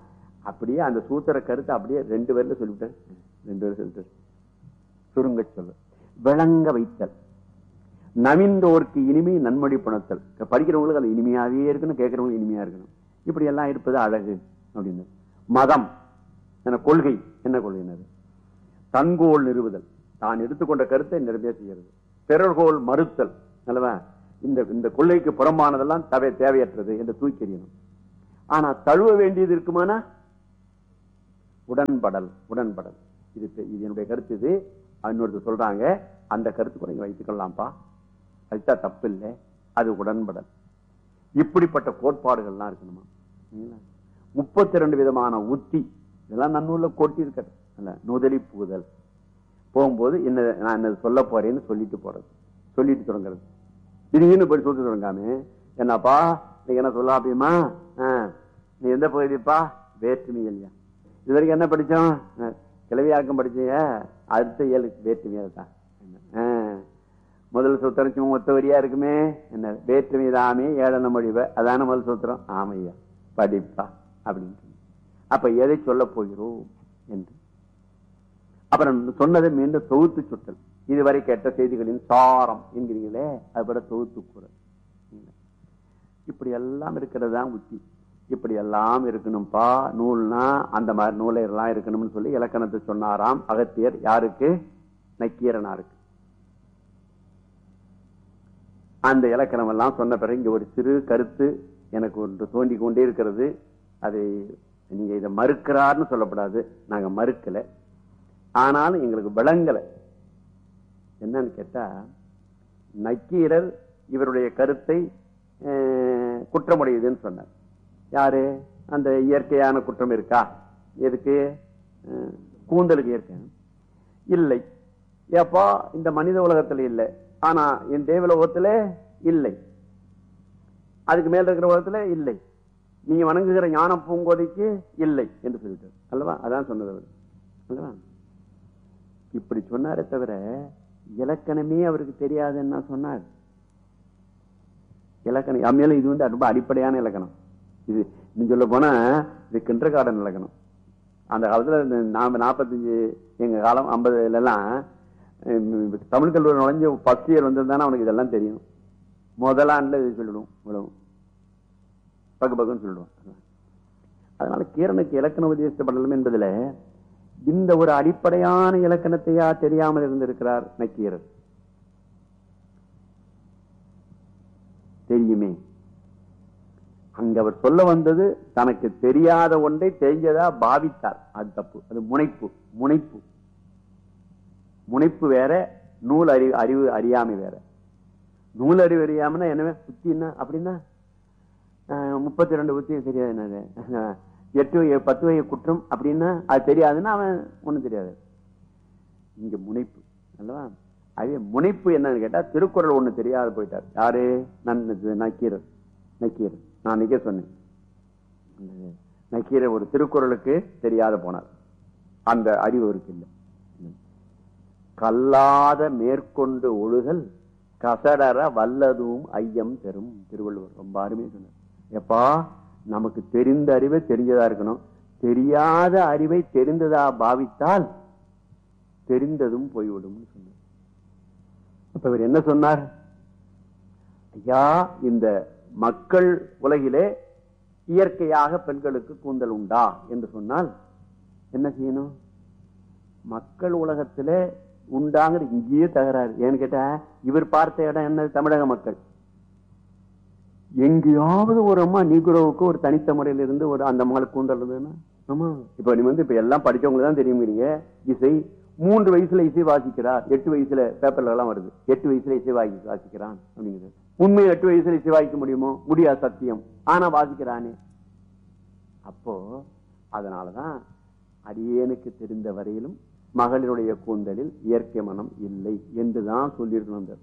அப்படியே அந்த சூத்திர கருத்தை அப்படியே ரெண்டு பேர்ல சொல்லிவிட்டேன் ரெண்டு பேரும் சொல்லிட்டு சுருங்க சொல்ல விளங்க வைத்தல் நவீன்றோருக்கு இனிமை நன்மொழி புணத்தல் படிக்கிறவங்களுக்கு அது இனிமையாவே இருக்கணும் கேட்கிறவங்களுக்கு இனிமையா இருக்கணும் இப்படி எல்லாம் இருப்பது அழகு அப்படின்னு மதம் என்ன கொள்கை என்ன கொள்கையினர் தன்கோல் நிறுவுதல் தான் எடுத்துக்கொண்ட கருத்தை நிறைவே செய்கிறது பிறர்கோல் மறுத்தல் அல்லவா இந்த இந்த கொள்கைக்கு புறம்பானதெல்லாம் தவை தேவையற்றது என்று தூக்கி எறியணும் ஆனா தழுவ வேண்டியது இருக்குமானா உடன்படல் உடன்படல் இது இது என்னுடைய கருத்து இது இன்னொருத்தர் சொல்றாங்க அந்த கருத்து கூட வைத்துக் கொள்ளலாம்ப்பா அதுதான் தப்பு இல்லை அது உடன்படல் இப்படிப்பட்ட கோட்பாடுகள்லாம் இருக்கணுமா முப்பத்தி ரெண்டு விதமான உத்தி இதெல்லாம் நன்னூல்ல கொட்டி இருக்கிறது அல்ல நுதலி பூதல் போகும்போது என்ன நான் என்ன சொல்ல போறேன்னு சொல்லிட்டு போறது சொல்லிட்டு தொடங்குறது திடீர்னு போய் சொல்லிட்டு தொடங்காம என்னப்பா நீங்க என்ன சொல்ல அப்படியுமா நீ எந்த பகுதிப்பா வேற்றுமையல்யா இது வரைக்கும் என்ன படிச்சோம் கிளவியாக்கம் படிச்சீங்க அடுத்த ஏழு வேற்றுமையல் தான் முதல் சூத்திரம் ஒத்த வரியா இருக்குமே என்ன வேற்றுமை தாமே ஏழன மொழிவ அதான முதல் சூத்திரம் ஆமையா படிப்பா அப்படின்னு அப்ப எதை சொல்ல போகிறோம் என்று அப்புறம் சொன்னதை மீண்டும் தொகுத்து சுட்டல் இதுவரை கேட்ட செய்திகளின் சாரம் என்கிறீங்களே அது கூட தொகுத்து கூறல் இப்படி எல்லாம் இருக்கிறது தான் உத்தி இப்படி எல்லாம் இருக்கணும்பா நூல்னா அந்த மாதிரி நூலை எல்லாம் இருக்கணும்னு சொல்லி இலக்கணத்தை சொன்னாராம் அகத்தியர் யாருக்கு நக்கீரனாருக்கு அந்த இலக்கணம் எல்லாம் சொன்ன பிறகு இங்க ஒரு சிறு கருத்து எனக்கு ஒன்று தோண்டி கொண்டே இருக்கிறது அதை நீங்க இதை மறுக்கிறார்னு சொல்லப்படாது நாங்க மறுக்கல ஆனாலும் எங்களுக்கு விளங்கல என்னன்னு கேட்டா நக்கீரர் இவருடைய கருத்தை குற்றமுடையதுன்னு சொன்னார் யாரு அந்த இயற்கையான குற்றம் இருக்கா எதுக்கு கூந்தலுக்கு இயற்கை இல்லை ஏப்பா இந்த மனித உலகத்துல இல்லை ஆனா என் தேவ உலகத்துல இல்லை அதுக்கு மேல இருக்கிற உலகத்துல இல்லை நீங்க வணங்குகிற ஞான பூங்கோதைக்கு இல்லை என்று சொல்லிட்டார் அல்லவா அதான் சொன்னது அவர் அல்லவா இப்படி சொன்னாரே தவிர இலக்கணமே அவருக்கு தெரியாதுன்னா சொன்னார் இலக்கணம் அம்மையில இது வந்து ரொம்ப அடிப்படையான இலக்கணம் இது நீ சொல்ல போனா இது கிண்டர் கார்டன் இலக்கணம் அந்த காலத்துல நாம நாற்பத்தஞ்சு எங்க காலம் ஐம்பதுல எல்லாம் தமிழ் கல்லூரி நுழைஞ்ச ஃபர்ஸ்ட் இயர் வந்திருந்தானே அவனுக்கு இதெல்லாம் தெரியும் முதலாண்டுல இது சொல்லிடும் இவ்வளவு பக்கு பக்குன்னு சொல்லிடுவான் அதனால கீரனுக்கு இலக்கண உபதேசப்படலும் என்பதுல இந்த ஒரு அடிப்படையான இலக்கணத்தையா தெரியாமல் இருந்திருக்கிறார் நக்கீரர் தெரியுமே அங்க அவர் சொல்ல வந்தது தனக்கு தெரியாத ஒன்றை தெரிஞ்சதா பாவித்தார் அது தப்பு அது முனைப்பு முனைப்பு முனைப்பு வேற நூல் அறிவு அறிவு அறியாமை வேற நூல் அறிவு அறியாமனா என்னவே புத்தி என்ன அப்படின்னா முப்பத்தி ரெண்டு புத்தி தெரியாது என்னது எட்டு பத்து வகை குற்றம் அப்படின்னா அது தெரியாதுன்னா அவன் ஒண்ணும் தெரியாது இங்க முனைப்பு அல்லவா அதே முனைப்பு என்னன்னு கேட்டா திருக்குறள் ஒண்ணு தெரியாது போயிட்டார் யாரு நக்கீரர் நக்கீரர் நான் நிக்க சொன்னேன் நக்கீரர் ஒரு திருக்குறளுக்கு தெரியாத போனார் அந்த அறிவு இருக்கு இல்லை கல்லாத மேற்கொண்டு ஒழுகல் கசடர வல்லதும் ஐயம் பெறும் திருவள்ளுவர் ரொம்ப அருமையா சொன்னார் எப்பா நமக்கு தெரிந்த அறிவை தெரிஞ்சதா இருக்கணும் தெரியாத அறிவை தெரிந்ததா பாவித்தால் தெரிந்ததும் போய்விடும் சொன்னார் அப்ப இவர் என்ன சொன்னார் ஐயா இந்த மக்கள் உலகிலே இயற்கையாக பெண்களுக்கு கூந்தல் உண்டா என்று சொன்னால் என்ன செய்யணும் மக்கள் உலகத்திலே உண்டாங்கிற இங்கேயே தகராறு ஏன்னு கேட்டா இவர் பார்த்த இடம் என்ன தமிழக மக்கள் எங்கேயாவது ஒரு அம்மா நீக்குறவுக்கு ஒரு தனித்த முறையில இருந்து ஒரு அந்த மகளுக்கு கூந்தல் இருந்ததுன்னா ஆமா இப்ப நீ வந்து இப்ப எல்லாம் படிச்சவங்களுக்கு தான் தெரியுங்கிறீங்க இசை மூன்று வயசுல இசை வாசிக்கிறார் எட்டு வயசுல பேப்பர்ல எல்லாம் வருது எட்டு வயசுல இசை வாசி வாசிக்கிறான் அப்படிங்கிறது உண்மை எட்டு வயசுல இசை வாசிக்க முடியுமோ முடியாது சத்தியம் ஆனா வாசிக்கிறானே அப்போ அதனாலதான் அடியேனுக்கு தெரிந்த வரையிலும் மகளிருடைய கூந்தலில் இயற்கை மனம் இல்லை என்றுதான் சொல்லியிருக்கணும்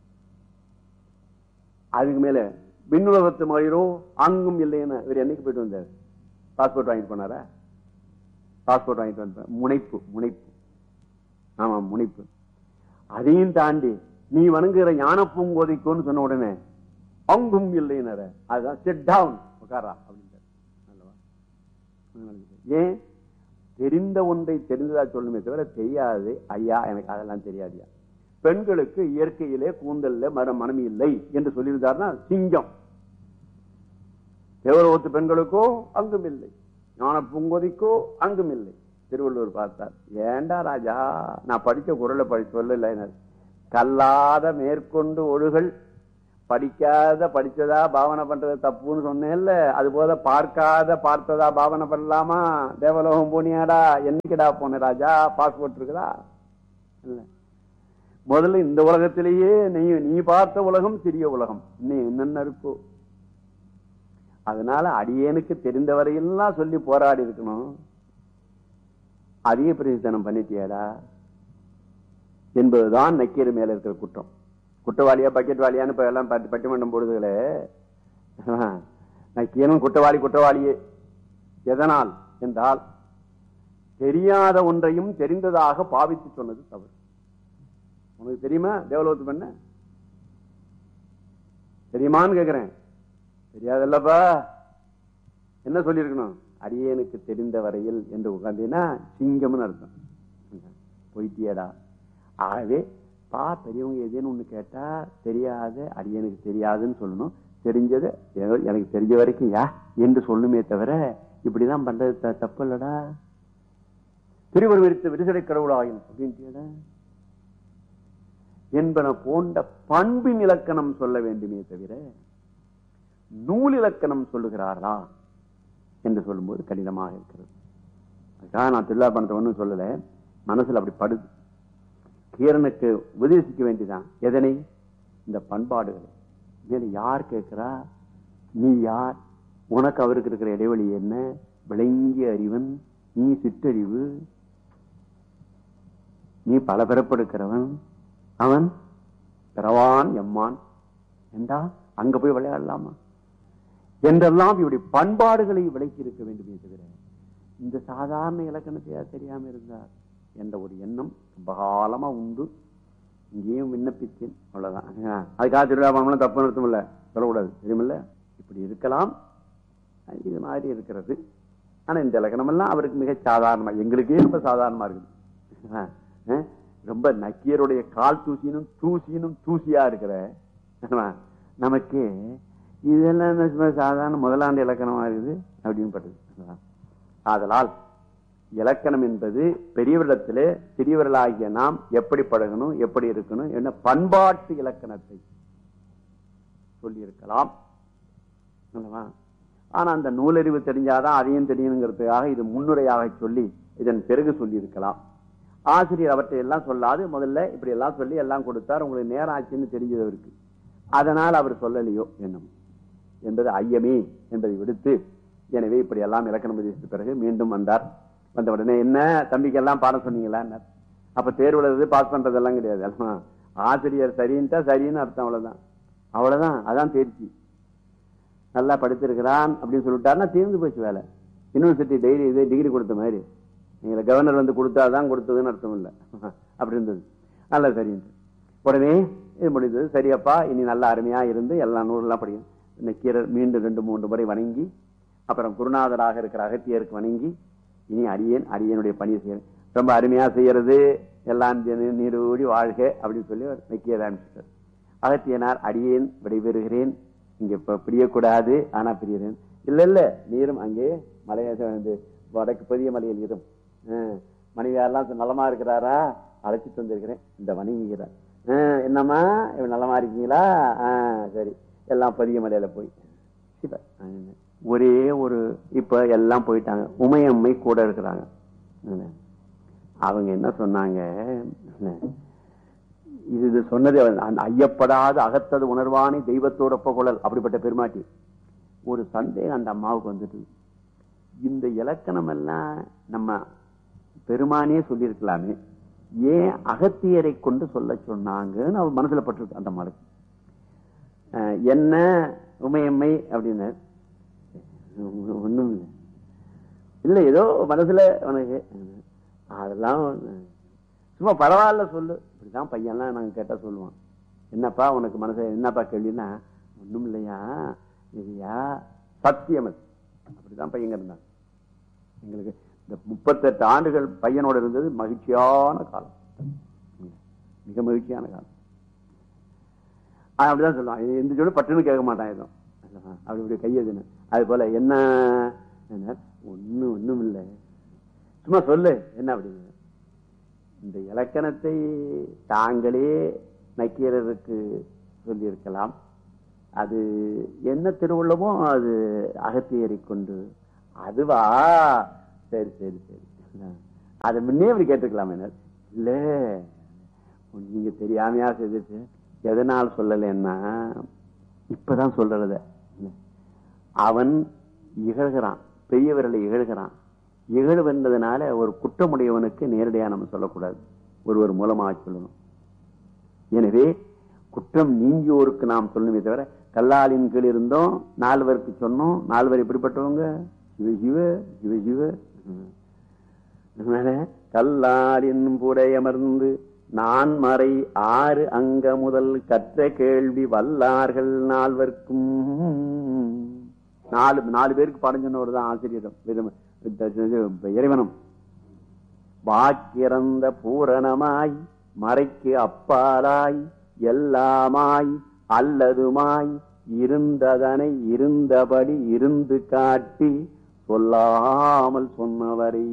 அதுக்கு மேல விண்ணுலகத்து மகளிரோ அங்கும் இல்லைன்னு இவர் என்னைக்கு போயிட்டு வந்தார் பாஸ்போர்ட் வாங்கிட்டு போனாரா பாஸ்போர்ட் வாங்கிட்டு வந்த முனைப்பு முனைப்பு ஆமா முனைப்பு அதையும் தாண்டி நீ வணங்குகிற ஞான பூங்கோதைக்கோன்னு சொன்ன உடனே அங்கும் இல்லைன்னு அதுதான் செட் டவுன் உட்காரா அப்படின்ட்டு அல்லவா ஏன் தெரிந்த ஒன்றை தெரிந்ததா சொல்லுமே தவிர தெரியாது ஐயா எனக்கு அதெல்லாம் தெரியாதுயா பெண்களுக்கு இயற்கையிலே கூந்தல்ல மர மனமி இல்லை என்று சொல்லியிருந்தாருன்னா சிங்கம் தேவலோகத்து பெண்களுக்கோ அங்கும் இல்லை ஞான பூங்கொதிக்கோ அங்கும் இல்லை திருவள்ளுவர் பார்த்தார் ஏண்டா ராஜா நான் படிச்ச குரலை படி சொல்லல கல்லாத மேற்கொண்டு ஒழுகள் படிக்காத படிச்சதா பாவனை பண்றது தப்புன்னு சொன்னேன்ல அது போல பார்க்காத பார்த்ததா பாவனை பண்ணலாமா தேவலோகம் போனியாடா என்னைக்குடா போன ராஜா பாஸ்போர்ட் இருக்குதா இல்ல முதல்ல இந்த உலகத்திலேயே நீ நீ பார்த்த உலகம் சிறிய உலகம் இன்னும் என்னென்ன இருக்கோ அதனால அடியேனுக்கு தெரிந்த வரையெல்லாம் சொல்லி போராடி இருக்கணும் அதிக பிரதித்தனம் பண்ணிட்டியாடா என்பதுதான் நக்கீர் மேல இருக்கிற குற்றம் குற்றவாளியா பக்கெட் வாலியான்னு இப்ப எல்லாம் பட்டி- பட்டிமன்றம் போடுதுகளே நக்கீரன் குற்றவாளி குற்றவாளியே எதனால் என்றால் தெரியாத ஒன்றையும் தெரிந்ததாக பாவித்து சொன்னது தவறு உனக்கு தெரியுமா தேவலோகத்து பண்ண தெரியுமான்னு கேக்குறேன் தெரியாதல்லப்பா என்ன சொல்லியிருக்கணும் அடியேனுக்கு தெரிந்த வரையில் என்று உட்கார்ந்தீங்கன்னா சிங்கம்னு அர்த்தம் போயிட்டியடா ஆகவே பா பெரியவங்க எதுன்னு ஒண்ணு கேட்டா தெரியாத அடியனுக்கு தெரியாதுன்னு சொல்லணும் தெரிஞ்சது ஏதோ எனக்கு தெரிஞ்ச வரைக்கும் யா என்று சொல்லுமே தவிர இப்படிதான் பண்றது த- தப்பு இல்லடா திருவர் விரித்த விடுதலை கடவுளாயின் அப்படின்ட்டியடா என்பன போன்ற பண்பின் இலக்கணம் சொல்ல வேண்டுமே தவிர நூல் இலக்கணம் சொல்லுகிறார்களா என்று சொல்லும்போது கடினமாக இருக்கிறது அதுக்காக நான் திருவிழா பணத்தை ஒன்றும் சொல்லல மனசுல அப்படி படுது கீரனுக்கு உபதேசிக்க வேண்டியதான் எதனை இந்த பண்பாடுகளை இதுல யார் கேட்கிறா நீ யார் உனக்கு அவருக்கு இருக்கிற இடைவெளி என்ன விளங்கிய அறிவன் நீ சிற்றறிவு நீ பல பிறப்பெடுக்கிறவன் அவன் பிறவான் எம்மான் என்றா அங்க போய் விளையாடலாமா என்றெல்லாம் இப்படி பண்பாடுகளை விளக்கி இருக்க வேண்டுமே தவிர இந்த சாதாரண இலக்கணத்தையா தெரியாம இருந்தார் என்ற ஒரு எண்ணம் ரொம்ப காலமா உண்டு இங்கேயும் விண்ணப்பித்தேன் அவ்வளவுதான் ஆஹ், அதுக்காக திருவிழா தப்பு நிறுத்தம் இல்ல சொல்லக்கூடாது தெரியுமில்ல இப்படி இருக்கலாம் இது மாதிரி இருக்கிறது ஆனா இந்த இலக்கணம் எல்லாம் அவருக்கு மிக சாதாரணமா எங்களுக்கே ரொம்ப சாதாரணமா இருக்குது ஆஹ், ஆஹ், ரொம்ப நக்கியருடைய கால் தூசினும் தூசினும் தூசியா இருக்கிற ஆமா, நமக்கு இதெல்லாம் என்ன சும்மா சாதாரண முதலாண்டு இலக்கணமா இருக்குது அப்படின்னு பட்டது ஆதலால் இலக்கணம் என்பது பெரியவரிடத்திலே சிறியவர்களாகிய நாம் எப்படி பழகணும் எப்படி இருக்கணும் என்ன பண்பாட்டு இலக்கணத்தை சொல்லியிருக்கலாம் அல்லவா? ஆனா அந்த நூலறிவு தெரிஞ்சாதான் அதையும் தெரியணுங்கிறதுக்காக இது முன்னுரையாக சொல்லி இதன் பிறகு சொல்லியிருக்கலாம் ஆசிரியர் அவற்றை எல்லாம் சொல்லாது முதல்ல இப்படி எல்லாம் சொல்லி எல்லாம் கொடுத்தார் உங்களுக்கு நேரம் ஆச்சுன்னு தெரிஞ்சது அவருக்கு அதனால் அவர் சொல்லலையோ என்னும் என்பது ஐயமே என்பதை விடுத்து எனவே இப்படி எல்லாம் இலக்கணம் உபதேசித்த பிறகு மீண்டும் வந்தார் வந்த உடனே என்ன தம்பிக்கு எல்லாம் பாடம் சொன்னீங்களா அப்ப தேர்வுல இருந்து பாஸ் பண்றதெல்லாம் கிடையாது எல்லாம் ஆசிரியர் சரின்ட்டா சரின்னு அர்த்தம் அவ்வளவுதான் அவ்வளவுதான் அதான் தேர்ச்சி நல்லா படித்திருக்கிறான் அப்படின்னு சொல்லிட்டாருன்னா தீர்ந்து போச்சு வேலை யூனிவர்சிட்டி டெய்லி இது டிகிரி கொடுத்த மாதிரி நீங்க கவர்னர் வந்து கொடுத்தாதான் கொடுத்ததுன்னு அர்த்தம் இல்லை அப்படி இருந்தது நல்லா சரின்ட்டு உடனே இது முடிந்தது சரியப்பா இனி நல்லா அருமையா இருந்து எல்லா நூலெல்லாம் படிக்கும் இந்த கீரர் மீண்டும் ரெண்டு மூன்று முறை வணங்கி அப்புறம் குருநாதராக இருக்கிற அகத்தியருக்கு வணங்கி இனி அடியேன் அடியனுடைய பணியை செய்யறேன் ரொம்ப அருமையா செய்யறது எல்லாம் நீ- நீடூடி வாழ்க அப்படின்னு சொல்லி அவர் நக்கீரர் ஆரம்பிச்சிட்டார் அகத்தியனார் அடியேன் விடைபெறுகிறேன் இங்க இப்ப பிரியக்கூடாது ஆனா பிரியறேன் இல்ல இல்ல நீரும் அங்கே மலைய வந்து வடக்கு பெரிய மலையில் இரும் அஹ், மனைவியாரெல்லாம் நலமா இருக்கிறாரா அழைச்சிட்டு வந்திருக்கிறேன் இந்த வணங்குகிறார் அஹ், என்னம்மா இவன் நலமா இருக்கீங்களா ஆஹ் சரி எல்லாம் பெரிய மலையில போய் சிவ. அஹ், ஒரே ஒரு இப்ப எல்லாம் போயிட்டாங்க உமையம்மை கூட இருக்கிறாங்க என்ன? அவங்க என்ன சொன்னாங்க என்ன? இது இது சொன்னது அவன் அந்த ஐயப்படாத அகத்தது உணர்வானே தெய்வத்தோட புகழல் அப்படிப்பட்ட பெருமாட்டி ஒரு சந்தேகம் அந்த அம்மாவுக்கு வந்துட்டு இந்த இலக்கணம் எல்லாம் நம்ம பெருமானே சொல்லியிருக்கலாமே ஏன் அகத்தியரை கொண்டு சொல்ல சொன்னாங்கன்னு அவன் மனசுல பட்டிருக்கு அந்த அம்மாளுக்கு அஹ், என்ன உமையம்மை அப்படின்னு ஒண்ணும் இல்லை இல்ல ஏதோ மனசுல உனக்கு அதெல்லாம் சும்மா பரவாயில்ல சொல்லு இப்படிதான் பையன்லாம் நாங்க கேட்டா சொல்லுவான் என்னப்பா உனக்கு மனசு என்னப்பா கேள்வின்னா ஒண்ணும் இல்லையா இதுயா சத்தியம் அது அப்படிதான் பையங்க இருந்தான் எங்களுக்கு இந்த முப்பத்தெட்டு ஆண்டுகள் பையனோட இருந்தது மகிழ்ச்சியான காலம் மிக மகிழ்ச்சியான காலம் அவன் அப்படிதான் சொல்லுவான் எந்த சொல்லு பட்டுன்னு கேட்க மாட்டான் எதுவும் அப்படி இப்படி கையெழுதுன்னு அது போல என்ன ஒன்னும் ஒண்ணும் இல்லை சும்மா சொல்லு என்ன அப்படின்னு இந்த இலக்கணத்தை தாங்களே நக்கீரருக்கு சொல்லியிருக்கலாம் அது என்ன திருவுள்ளமோ அது அகத்தியரை கொண்டு அதுவா சரி சரி சரி அதை முன்னே அப்படி கேட்டுக்கலாம் என்ன இல்ல நீங்க தெரியாமையா செய்துட்டு எதனால் சொல்லலைன்னா இப்பதான் சொல்றத அவன் இகழ்கிறான் பெரியவர்களை இகழ்கிறான் இகழ்வென்றதுனால ஒரு குற்றமுடையவனுக்கு நேரடியா நம்ம சொல்லக்கூடாது ஒருவர் மூலமாக சொல்லணும் எனவே குற்றம் நீங்கியோருக்கு நாம் சொல்லணுமே தவிர கல்லாலின் கீழ் இருந்தோம் நால்வருக்கு சொன்னோம் நால்வர் எப்படிப்பட்டவங்க சிவ சிவ சிவ சிவ கல்லாலின் புடையமர்ந்து நான் மறை ஆறு அங்க முதல் கற்ற கேள்வி வல்லார்கள் நால்வர்க்கும் நாலு நாலு பேருக்கு பாடம் சொன்னவர் தான் ஆசிரியரும் இறைவனும் வாக்கிறந்த பூரணமாய் மறைக்கு அப்பாலாய் எல்லாமாய் அல்லதுமாய் இருந்ததனை இருந்தபடி இருந்து காட்டி சொல்லாமல் சொன்னவரை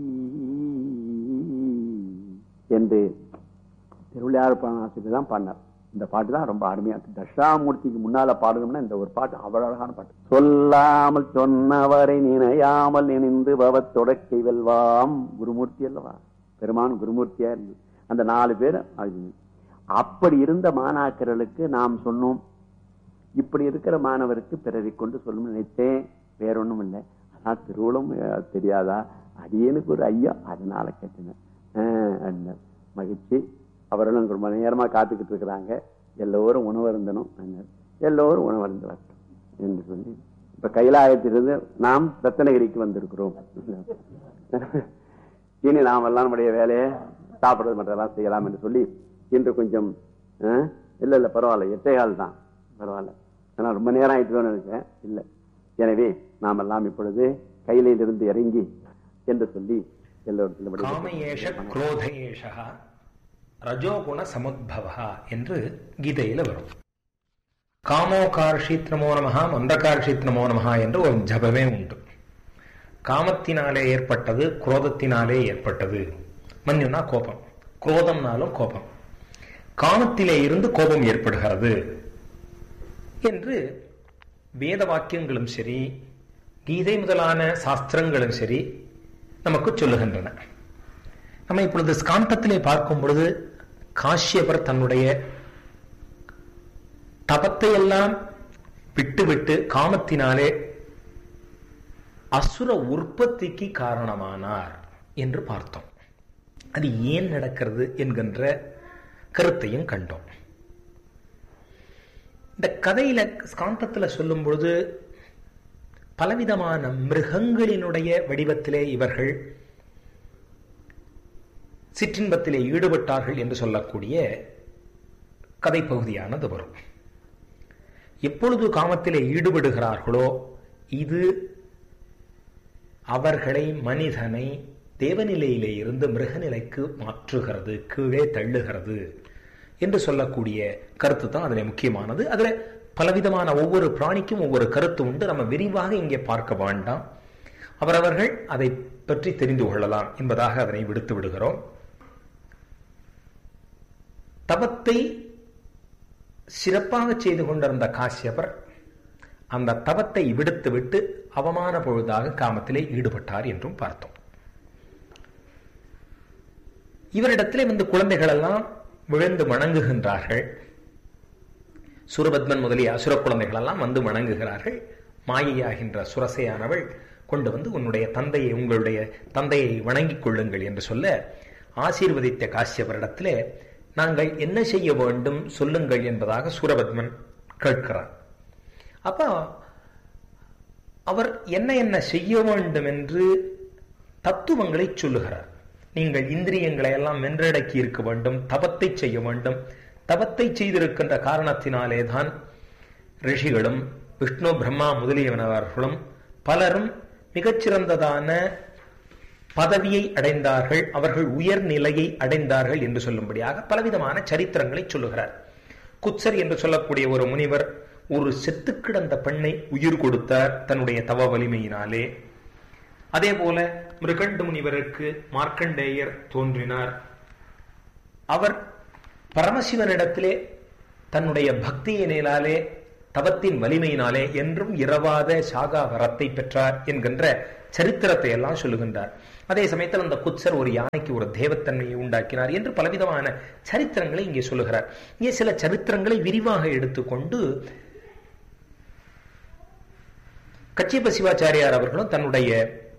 என்று திருவிளையாடு ஆசிரியர் தான் பாடினார் இந்த பாட்டு தான் ரொம்ப அருமையா இருக்கு தட்சாமூர்த்திக்கு முன்னால பாடணும்னா இந்த ஒரு பாட்டு அவ்வளவு அழகான பாட்டு சொல்லாமல் சொன்னவரை நினையாமல் நினைந்து பவ தொடக்கை வெல்வாம் குருமூர்த்தி அல்லவா பெருமான் குருமூர்த்தியா இருந்து அந்த நாலு பேர் அப்படி இருந்த மாணாக்கர்களுக்கு நாம் சொன்னோம் இப்படி இருக்கிற மாணவருக்கு பிறரை கொண்டு சொல்லும் நினைத்தேன் வேற ஒண்ணும் இல்லை ஆனா திருவுளம் தெரியாதா அடியனுக்கு ஒரு ஐயா அதனால கேட்டேன் மகிழ்ச்சி அவர்களும் ரொம்ப நேரமா காத்துக்கிட்டு இருக்கிறாங்க எல்லோரும் உணவருந்தனும் எல்லோரும் உணவருந்து வரட்டும் என்று சொல்லி இப்ப கைலாயத்திலிருந்து நாம் ரத்தனகிரிக்கு வந்திருக்கிறோம் இனி நாம் எல்லாம் நம்முடைய வேலையை சாப்பிடுறது மற்றெல்லாம் செய்யலாம் என்று சொல்லி இன்று கொஞ்சம் இல்ல இல்ல பரவாயில்ல எட்டே கால் தான் பரவாயில்ல ஆனா ரொம்ப நேரம் ஆயிட்டு நினைச்சேன் இல்ல எனவே நாம் எல்லாம் இப்பொழுது கையிலிருந்து இறங்கி என்று சொல்லி எல்லோருக்கும் ரஜோகுண சமுத்பவா என்று கீதையில வரும் காமோகார்ஷித் நமோ நமஹா மந்தகார்ஷித் நமோ நமஹா என்று ஒரு ஜபமே உண்டு காமத்தினாலே ஏற்பட்டது குரோதத்தினாலே ஏற்பட்டது மன்யுனா கோபம் குரோதம்னாலும் கோபம் காமத்திலே இருந்து கோபம் ஏற்படுகிறது என்று வேத வாக்கியங்களும் சரி கீதை முதலான சாஸ்திரங்களும் சரி நமக்கு சொல்லுகின்றன நம்ம இப்பொழுது ஸ்காந்தத்திலே பார்க்கும் பொழுது காஷ்யபர் தன்னுடைய தபத்தை எல்லாம் விட்டுவிட்டு காமத்தினாலே அசுர உற்பத்திக்கு காரணமானார் என்று பார்த்தோம் அது ஏன் நடக்கிறது என்கின்ற கருத்தையும் கண்டோம் இந்த கதையில ஸ்காந்தத்துல சொல்லும் பொழுது பலவிதமான மிருகங்களினுடைய வடிவத்திலே இவர்கள் சிற்றின்பத்திலே ஈடுபட்டார்கள் என்று சொல்லக்கூடிய கதை பகுதியானது வரும் எப்பொழுது காமத்திலே ஈடுபடுகிறார்களோ இது அவர்களை மனிதனை தேவநிலையிலே இருந்து மிருகநிலைக்கு மாற்றுகிறது கீழே தள்ளுகிறது என்று சொல்லக்கூடிய கருத்து தான் அதில் முக்கியமானது அதில் பலவிதமான ஒவ்வொரு பிராணிக்கும் ஒவ்வொரு கருத்து உண்டு நம்ம விரிவாக இங்கே பார்க்க வேண்டாம் அவரவர்கள் அதை பற்றி தெரிந்து கொள்ளலாம் என்பதாக அதனை விடுத்து விடுகிறோம் தபத்தை சிறப்பாக செய்து கொண்டிருந்த காசியபர் அந்த தவத்தை விடுத்துவிட்டு அவமான பொழுதாக காமத்திலே ஈடுபட்டார் என்றும் பார்த்தோம் இவரிடத்திலே வந்து குழந்தைகள் எல்லாம் விழுந்து வணங்குகின்றார்கள் சுரபத்மன் முதலிய அசுர குழந்தைகள் எல்லாம் வந்து வணங்குகிறார்கள் மாயையாகின்ற சுரசையானவள் கொண்டு வந்து உன்னுடைய தந்தையை உங்களுடைய தந்தையை வணங்கிக் கொள்ளுங்கள் என்று சொல்ல ஆசீர்வதித்த காசியவரிடத்திலே நாங்கள் என்ன செய்ய வேண்டும் சொல்லுங்கள் என்பதாக சூரபத்மன் கேட்கிறார் அப்ப அவர் என்ன என்ன செய்ய வேண்டும் என்று தத்துவங்களை சொல்லுகிறார் நீங்கள் இந்திரியங்களை எல்லாம் வென்றடக்கி இருக்க வேண்டும் தபத்தை செய்ய வேண்டும் தபத்தை செய்திருக்கின்ற காரணத்தினாலே தான் ரிஷிகளும் விஷ்ணு பிரம்மா முதலியவனவர்களும் பலரும் மிகச்சிறந்ததான பதவியை அடைந்தார்கள் அவர்கள் உயர்நிலையை அடைந்தார்கள் என்று சொல்லும்படியாக பலவிதமான சரித்திரங்களை சொல்லுகிறார் குத்சர் என்று சொல்லக்கூடிய ஒரு முனிவர் ஒரு செத்து கிடந்த பெண்ணை உயிர் கொடுத்தார் தன்னுடைய தவ வலிமையினாலே அதே போல மிருகண்டு முனிவருக்கு மார்க்கண்டேயர் தோன்றினார் அவர் பரமசிவனிடத்திலே தன்னுடைய பக்தியினாலே தவத்தின் வலிமையினாலே என்றும் இரவாத சாகா வரத்தை பெற்றார் என்கின்ற சரித்திரத்தை எல்லாம் சொல்லுகின்றார் அதே சமயத்தில் அந்த குத்சர் ஒரு யானைக்கு ஒரு தேவத்தன்மையை உண்டாக்கினார் என்று பலவிதமான சரித்திரங்களை இங்கே சொல்லுகிறார் இங்கே சில சரித்திரங்களை விரிவாக எடுத்துக்கொண்டு கச்சியப்ப சிவாச்சாரியார் அவர்களும் தன்னுடைய